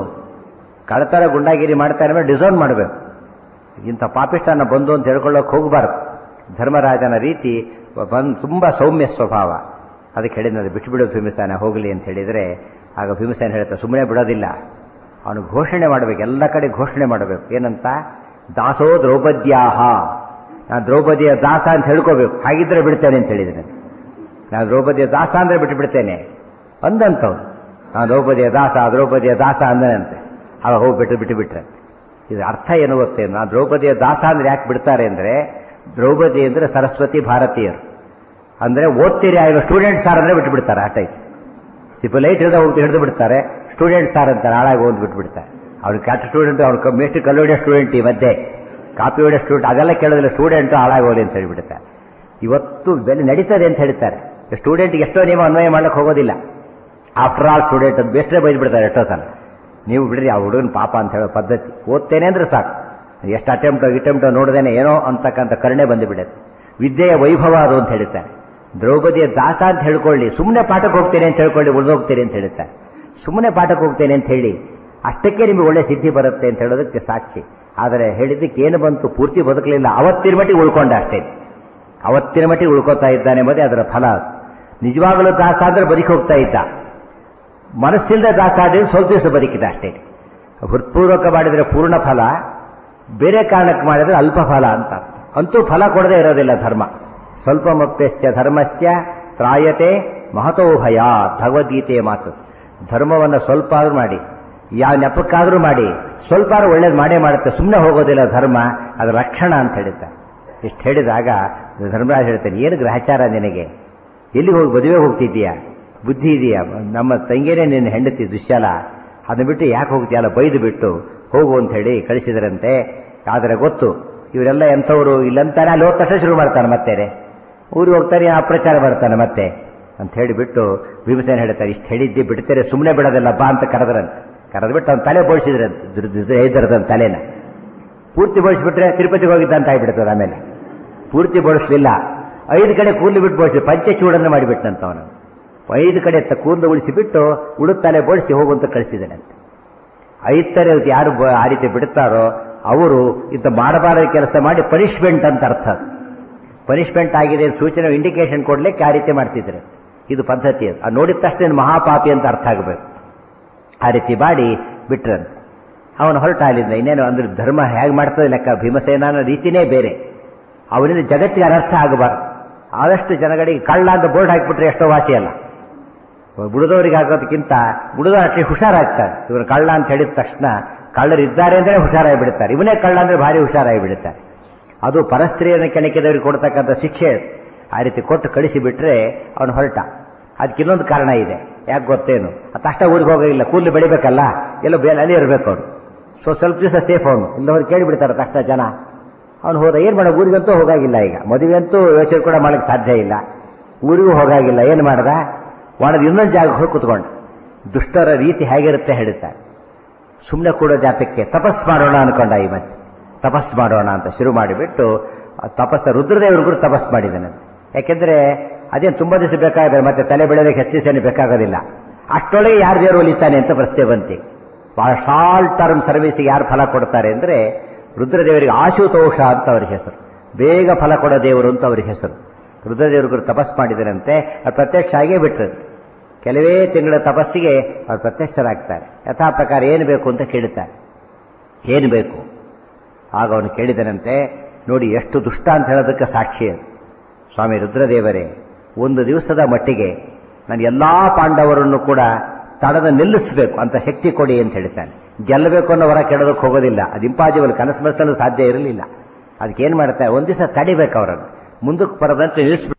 ಕಳತರ ಗುಂಡಾಗಿರಿ ಮಾಡ್ತಾನೆ ಮೇಲೆ ಡಿಸರ್ವ್ ಮಾಡಬೇಕು ಇಂಥ ಪಾಪಿಷ್ಟನ ಬಂಧು ಅಂತ ಹೇಳ್ಕೊಳ್ಳೋಕೆ ಹೋಗಬಾರ್ದು ಧರ್ಮರಾಜನ ರೀತಿ ಬಂದ್ ತುಂಬಾ ಸೌಮ್ಯ ಸ್ವಭಾವ ಅದಕ್ಕೆ ಹೇಳಿದ್ರೆ ಬಿಟ್ಟು ಬಿಡು ಭೀಮಸೇನ ಹೋಗಲಿ ಅಂತ ಹೇಳಿದ್ರೆ ಆಗ ಭೀಮಸೇನ ಹೇಳ್ತಾ ಸುಮ್ಮನೆ ಬಿಡೋದಿಲ್ಲ ಅವನು ಘೋಷಣೆ ಮಾಡಬೇಕು ಎಲ್ಲ ಕಡೆ ಘೋಷಣೆ ಮಾಡಬೇಕು ಏನಂತ ದಾಸೋ ದ್ರೌಪದ್ಯಾಹ ನಾನು ದ್ರೌಪದಿಯ ದಾಸ ಅಂತ ಹೇಳ್ಕೋಬೇಕು ಹಾಗಿದ್ರೆ ಬಿಡ್ತೇನೆ ಅಂತ ಹೇಳಿದ್ದೇನೆ ನಾನು ದ್ರೌಪದಿಯ ದಾಸ ಅಂದ್ರೆ ಬಿಟ್ಟು ಬಿಡ್ತೇನೆ ಅಂದಂತವ್ನು ನಾನು ದ್ರೌಪದಿಯ ದಾಸ ದ್ರೌಪದಿಯ ದಾಸ ಅಂದನಂತೆ ಅವಾಗ ಹೋಗಿ ಬಿಟ್ಟು ಬಿಟ್ಟು ಬಿಟ್ರೆ ಇದು ಅರ್ಥ ಏನು ಗೊತ್ತೇನು ನಾನು ದ್ರೌಪದಿಯ ದಾಸ ಅಂದ್ರೆ ಯಾಕೆ ಬಿಡ್ತಾರೆ ಅಂದ್ರೆ ದ್ರೌಪದಿ ಅಂದ್ರೆ ಸರಸ್ವತಿ ಭಾರತೀಯರು ಅಂದ್ರೆ ಓದ್ತೀರಿ ಆಗಿರೋ ಸ್ಟೂಡೆಂಟ್ ಸಾರ್ ಅಂದ್ರೆ ಬಿಟ್ಟು ಬಿಡ್ತಾರೆ ಆ ಟೈಪ್ ಸಿಪಲೈಟ್ ಹಿಡಿದ ಹೋಗಿ ಹಿಡಿದು ಬಿಡ್ತಾರೆ ಸ್ಟೂಡೆಂಟ್ ಸಾರ್ ಅಂತಾರೆ ಹಾಳಾಗಿ ಹೋಗಿ ಬಿಟ್ಟು ಬಿಡ್ತಾರೆ ಅವ್ನು ಕ್ಯಾಟ್ ಸ್ಟೂಡೆಂಟ್ ಅವ್ನು ಮೇಸ್ಟ್ ಕಲ್ಲು ಹೊಡೆಯೋ ಸ್ಟೂಡೆಂಟ್ ಈ ಮಧ್ಯೆ ಕಾಪಿ ಹೊಡೆಯೋ ಸ್ಟೂಡೆಂಟ್ ಅದೆಲ್ಲ ಕೇಳೋದಿಲ್ಲ ಸ್ಟೂಡೆಂಟ್ ಹಾಳಾಗಿ ಹೋಗಲಿ ಅಂತ ಹೇಳಿಬಿಡ್ತಾರೆ ಇವತ್ತು ಬೆಲೆ ನಡೀತದೆ ಅಂತ ಹೇಳ್ತಾರೆ ಸ್ಟೂಡೆಂಟ್ಗೆ ಎಷ್ಟೋ ನಿಯಮ ಅನ್ವಯ ಮಾಡ್ಲಿಕ್ಕೆ ಹೋಗೋದಿಲ್ಲ ಆಫ್ಟರ್ ಆಲ್ ಸ್ಟೂಡೆಂಟ್ ಅಂತ ಬೆಸ್ಟ್ರೇ ಬೈದು ಬಿಡ್ತಾರೆ ಎಷ್ಟೋ ಸಲ ನೀವು ಬಿಡ್ರಿ ಆ ಹುಡುಗನ ಪಾಪ ಅಂತ ಹೇಳೋ ಪದ್ಧತಿ ಓದ್ತೇನೆ ಅಂದ್ರೆ ಸಾಕು ಎಷ್ಟು ಅಟೆಂಪ್ಟ್ ಇಟೆಂಪ್ಟ್ ನೋಡ್ದೇನೆ ಏನೋ ಅಂತಕ್ಕಂಥ ಕರುಣೆ ಬಂದು ಬಿಡುತ್ತೆ ವಿದ್ಯೆಯ ವೈಭವ ಅದು ಅಂತ ಹೇಳ್ತಾರೆ ದ್ರೌಪದಿಯ ದಾಸ ಅಂತ ಹೇಳ್ಕೊಳ್ಳಿ ಸುಮ್ಮನೆ ಪಾಠಕ್ಕೆ ಹೋಗ್ತೇನೆ ಅಂತ ಹೇಳ್ಕೊಳ್ಳಿ ಉಳಿದೋಗ್ತೇನೆ ಅಂತ ಹೇಳ್ತಾರೆ ಸುಮ್ಮನೆ ಪಾಠಕ್ಕೆ ಹೋಗ್ತೇನೆ ಅಂತ ಹೇಳಿ ಅಷ್ಟಕ್ಕೆ ನಿಮಗೆ ಒಳ್ಳೆ ಸಿದ್ಧಿ ಬರುತ್ತೆ ಅಂತ ಹೇಳೋದಕ್ಕೆ ಸಾಕ್ಷಿ ಆದರೆ ಹೇಳಿದ್ದಕ್ಕೆ ಏನು ಬಂತು ಪೂರ್ತಿ ಬದುಕಲಿಲ್ಲ ಅವತ್ತಿನ ಮಟ್ಟಿಗೆ ಉಳ್ಕೊಂಡ ಅಷ್ಟೇ ಅವತ್ತಿನ ಮಟ್ಟಿಗೆ ಉಳ್ಕೋತಾ ಇದ್ದಾನೆ ಎಂಬುದೇ ಅದರ ಫಲ ನಿಜವಾಗಲೂ ದಾಸ ಅಂದ್ರೆ ಬದುಕಿ ಹೋಗ್ತಾ ಇದ್ದ ಮನಸ್ಸಿಲ್ಲದೆ ದಾಸ ಆದ್ರೆ ಸ್ವಲ್ಪ ದಿವಸ ಬದುಕಿದ ಅಷ್ಟೇ ಹೃತ್ಪೂರ್ವಕ ಮಾಡಿದರೆ ಪೂರ್ಣ ಫಲ ಬೇರೆ ಕಾರಣಕ್ಕೆ ಮಾಡಿದ್ರೆ ಅಲ್ಪ ಫಲ ಅಂತ ಅಂತೂ ಫಲ ಕೊಡದೇ ಇರೋದಿಲ್ಲ ಧರ್ಮ ಸ್ವಲ್ಪ ಮುಕ್ತಸ್ಯ ಧರ್ಮಸ್ಯ ತ್ರಾಯತೆ ಮಹತೋ ಭಯ ಭಗವದ್ಗೀತೆಯ ಮಾತು ಧರ್ಮವನ್ನು ಸ್ವಲ್ಪ ಆದ್ರೂ ಮಾಡಿ ಯಾವ ನೆಪಕ್ಕಾದ್ರೂ ಮಾಡಿ ಸ್ವಲ್ಪ ಆದ್ರೂ ಒಳ್ಳೇದು ಮಾಡೇ ಮಾಡುತ್ತೆ ಸುಮ್ಮನೆ ಹೋಗೋದಿಲ್ಲ ಧರ್ಮ ಅದು ರಕ್ಷಣ ಅಂತ ಹೇಳಿದ್ದ ಇಷ್ಟು ಹೇಳಿದಾಗ ಧರ್ಮರಾಜ್ ಹೇಳ್ತಾನೆ ಏನು ಗ್ರಹಚಾರ ನಿನಗೆ ಎಲ್ಲಿಗೆ ಹೋಗಿ ಮದುವೆ ಹೋಗ್ತಿದ್ದೀಯಾ ಬುದ್ಧಿ ಇದೆಯಾ ನಮ್ಮ ತಂಗಿಯೇ ನಿನ್ನ ಹೆಂಡತಿ ದುಶ್ಯಾಲ ಅದನ್ನ ಬಿಟ್ಟು ಯಾಕೆ ಹೋಗ್ತೀಯಲ್ಲ ಬೈದು ಬಿಟ್ಟು ಹೋಗು ಅಂತ ಹೇಳಿ ಕಳಿಸಿದ್ರಂತೆ ಆದರೆ ಗೊತ್ತು ಇವರೆಲ್ಲ ಎಂಥವ್ರು ಇಲ್ಲಂತಾನೆ ಅಲ್ಲಿ ಹೋದ ತಕ್ಷಣ ಶುರು ಮಾಡ್ತಾನೆ ಮತ್ತೆ ಊರಿಗೆ ಹೋಗ್ತಾರೆ ಅಪ್ರಚಾರ ಮಾಡ್ತಾನೆ ಮತ್ತೆ ಅಂತ ಹೇಳಿಬಿಟ್ಟು ಭೀಮಸೇನ ಹೇಳ್ತಾರೆ ಇಷ್ಟು ಹೇಳಿದ್ದಿ ಬಿಡ್ತಾರೆ ಸುಮ್ಮನೆ ಬಿಡೋದಿಲ್ಲ ಬಾ ಅಂತ ಕರೆದ್ರಂತೆ ಕರೆದ್ಬಿಟ್ಟು ಅವ್ನ ತಲೆ ಬೋಳಿಸಿದ್ರಂತೆ ಐದರದ ತಲೆನ ಪೂರ್ತಿ ಬೋಳಿಸ್ಬಿಟ್ರೆ ತಿರುಪತಿಗೆ ಹೋಗಿದ್ದ ಅಂತ ಆಗ್ಬಿಡ್ತದೆ ಆಮೇಲೆ ಪೂರ್ತಿ ಬೋಳಿಸ್ಲಿಲ್ಲ ಐದು ಕಡೆ ಕೂದಲು ಬಿಟ್ಟು ಬೋಳಿಸಿ ಪಂಚಚೂಡನ್ನು ಮಾಡಿಬಿಟ್ಟಂತ ಅವನು ಐದು ಕಡೆ ತ- ಕೂದಲು ಉಳಿಸಿಬಿಟ್ಟು ಉಳುಕ್ ತಲೆ ಬೋಳಿಸಿ ಹೋಗುವಂತ ಕಳಿಸಿದ್ದಾನಂತೆ ಐದು ತರ ಯಾರು ಬ- ಆ ರೀತಿ ಬಿಡ್ತಾರೋ ಅವರು ಇಂಥ ಮಾಡಬಾರದ ಕೆಲಸ ಮಾಡಿ ಪನಿಷ್ಮೆಂಟ್ ಅಂತ ಅರ್ಥ ಪನಿಷ್ಮೆಂಟ್ ಆಗಿದೆ ಅಂತ ಸೂಚನೆ ಇಂಡಿಕೇಶನ್ ಕೊಡ್ಲಿಕ್ಕೆ ಆ ರೀತಿ ಮಾಡ್ತಿದ್ರು ಇದು ಪದ್ಧತಿ ಅದು ಅದು ನೋಡಿದ ತಕ್ಷಣ ಇದು ಮಹಾಪಾಪಿ ಅಂತ ಅರ್ಥ ಆಗಬೇಕು ಆ ರೀತಿ ಮಾಡಿ ಬಿಟ್ರಂತೆ ಅವನು ಹೊರಟ ಅಲ್ಲಿಂದ ಇನ್ನೇನು ಅಂದ್ರೆ ಧರ್ಮ ಹೇಗೆ ಮಾಡ್ತದೆ ಲೆಕ್ಕ ಭೀಮಸೇನ ರೀತಿನೇ ಬೇರೆ ಅವನಿಂದ ಜಗತ್ತಿಗೆ ಅನರ್ಥ ಆಗಬಾರ್ದು ಆದಷ್ಟು ಜನಗಳಿಗೆ ಕಳ್ಳ ಅಂತ ಬೋರ್ಡ್ ಹಾಕಿಬಿಟ್ರೆ ಎಷ್ಟೋ ವಾಸಿ ಅಲ್ಲ ಬುಡದವರಿಗೆ ಆಗೋದಕ್ಕಿಂತ ಬುಡದವ್ರು ಅಟ್ಲಿ ಹುಷಾರಾಗ್ತಾರೆ ಇವನು ಕಳ್ಳ ಅಂತ ಹೇಳಿದ ತಕ್ಷಣ ಕಳ್ಳರಿದ್ದಾರೆ ಅಂದ್ರೆ ಹುಷಾರಾಗಿ ಬಿಡುತ್ತಾರೆ ಇವನೇ ಕಳ್ಳ ಅಂದ್ರೆ ಭಾರಿ ಹುಷಾರಾಗಿ ಬಿಡುತ್ತಾರೆ ಅದು ಪರಸ್ತ್ರೀಯನ ಕೆಣಕಿದವರಿಗೆ ಕೊಡ್ತಕ್ಕಂಥ ಶಿಕ್ಷೆ ಆ ರೀತಿ ಕೊಟ್ಟು ಕಳಿಸಿ ಬಿಟ್ರೆ ಅವನು ಹೊರಟ ಅದಕ್ಕೆ ಇನ್ನೊಂದು ಕಾರಣ ಇದೆ ಯಾಕೆ ಗೊತ್ತೇನು ಅದು ತಕ್ಷಣ ಊರಿಗೆ ಹೋಗಿಲ್ಲ ಕೂದಲು ಬೆಳಿಬೇಕಲ್ಲ ಎಲ್ಲೋ ಬೇರೆ ಅಲ್ಲಿ ಇರಬೇಕು ಅವನು ಸೊ ಸ್ವಲ್ಪ ದಿವಸ ಸೇಫ್ ಅವನು ಇಲ್ಲವ್ರು ಕೇಳಿಬಿಡ್ತಾರೆ ತಕ್ಷಣ ಜನ ಅವನು ಹೋದ ಏನ್ ಮಾಡ ಊರಿಗಂತೂ ಹೋಗಾಗಿಲ್ಲ ಈಗ ಮದುವೆ ಅಂತೂ ಯೋಚನೆ ಕೂಡ ಮಾಡಕ್ಕೆ ಸಾಧ್ಯ ಇಲ್ಲ ಊರಿಗೂ ಹೋಗಾಗಿಲ್ಲ ಏನ್ ಮಾಡ್ದ ಒಣದ ಇನ್ನೊಂದು ಜಾಗಕ್ಕೆ ಹೋಗಿ ಕುತ್ಕೊಂಡ ದುಷ್ಟರ ರೀತಿ ಹೇಗಿರುತ್ತೆ ಹೇಳುತ್ತಾರೆ ಸುಮ್ಮನೆ ಕೂಡೋ ಜಾತಕ್ಕೆ ತಪಸ್ ಮಾಡೋಣ ಅನ್ಕೊಂಡ ಈ ಮತ್ತೆ ತಪಸ್ ಮಾಡೋಣ ಅಂತ ಶುರು ಮಾಡಿಬಿಟ್ಟು ಆ ತಪಸ್ಸ ರುದ್ರದೇವರಿಗೂ ತಪಸ್ ಮಾಡಿದ್ದಾನಂತೆ ಯಾಕೆಂದ್ರೆ ಅದೇನು ತುಂಬಾ ದಿವಸ ಬೇಕಾಗಿದೆ ಮತ್ತೆ ತಲೆ ಬೆಳೆಯೋದಕ್ಕೆ ಹೆಚ್ಚು ದಿವಸ ಬೇಕಾಗೋದಿಲ್ಲ ಅಷ್ಟೊಳಗೆ ಯಾರು ದೇವರು ಒಲಿತಾನೆ ಅಂತ ಪ್ರಶ್ನೆ ಬಂತಿ ಬಹಳ ಶಾರ್ಟ್ ಟರ್ಮ್ ಸರ್ವಿಸ್ಗೆ ಯಾರು ಫಲ ಕೊಡ್ತಾರೆ ಅಂದ್ರೆ ರುದ್ರದೇವರಿಗೆ ಆಶುತೋಷ ಅಂತ ಅವ್ರ ಹೆಸರು ಬೇಗ ಫಲ ಕೊಡೋ ದೇವರು ಅಂತ ಅವ್ರ ಹೆಸರು ರುದ್ರದೇವರಿಗೂ ತಪಸ್ ಮಾಡಿದರಂತೆ ಅದು ಪ್ರತ್ಯಕ್ಷ ಆಗೇ ಬಿಟ್ರು ಕೆಲವೇ ತಿಂಗಳ ತಪಸ್ಸಿಗೆ ಅವ್ರು ಪ್ರತ್ಯಕ್ಷರಾಗ್ತಾರೆ ಯಥಾ ಪ್ರಕಾರ ಏನು ಬೇಕು ಅಂತ ಕೇಳುತ್ತಾರೆ ಏನು ಬೇಕು ಆಗ ಅವನು ಕೇಳಿದನಂತೆ ನೋಡಿ ಎಷ್ಟು ದುಷ್ಟ ಅಂತ ಹೇಳೋದಕ್ಕೆ ಸಾಕ್ಷಿ ಅದು ಸ್ವಾಮಿ ರುದ್ರದೇವರೇ ಒಂದು ದಿವಸದ ಮಟ್ಟಿಗೆ ನಾನು ಎಲ್ಲಾ ಪಾಂಡವರನ್ನು ಕೂಡ ತಡದ ನಿಲ್ಲಿಸಬೇಕು ಅಂತ ಶಕ್ತಿ ಕೊಡಿ ಅಂತ ಹೇಳ್ತಾನೆ ಗೆಲ್ಲಬೇಕು ಅನ್ನೋ ಹೊರ ಕೆಡೋದಕ್ಕೆ ಹೋಗೋದಿಲ್ಲ ಅದು ಇಂಪಾಸಿಬಲ್ ಕನಸು ಮನಸ್ಸಲ್ಲೂ ಸಾಧ್ಯ ಇರಲಿಲ್ಲ ಅದಕ್ಕೆ ಏನ್ ಮಾಡ್ತಾರೆ ಒಂದ್ ದಿವಸ ತಡಿಬೇಕು ಅವರನ್ನು ಮುಂದಕ್ಕೆ ಬರದಂತೆ ನಿಲ್ಲಿಸ್ಬಿಟ್ಟು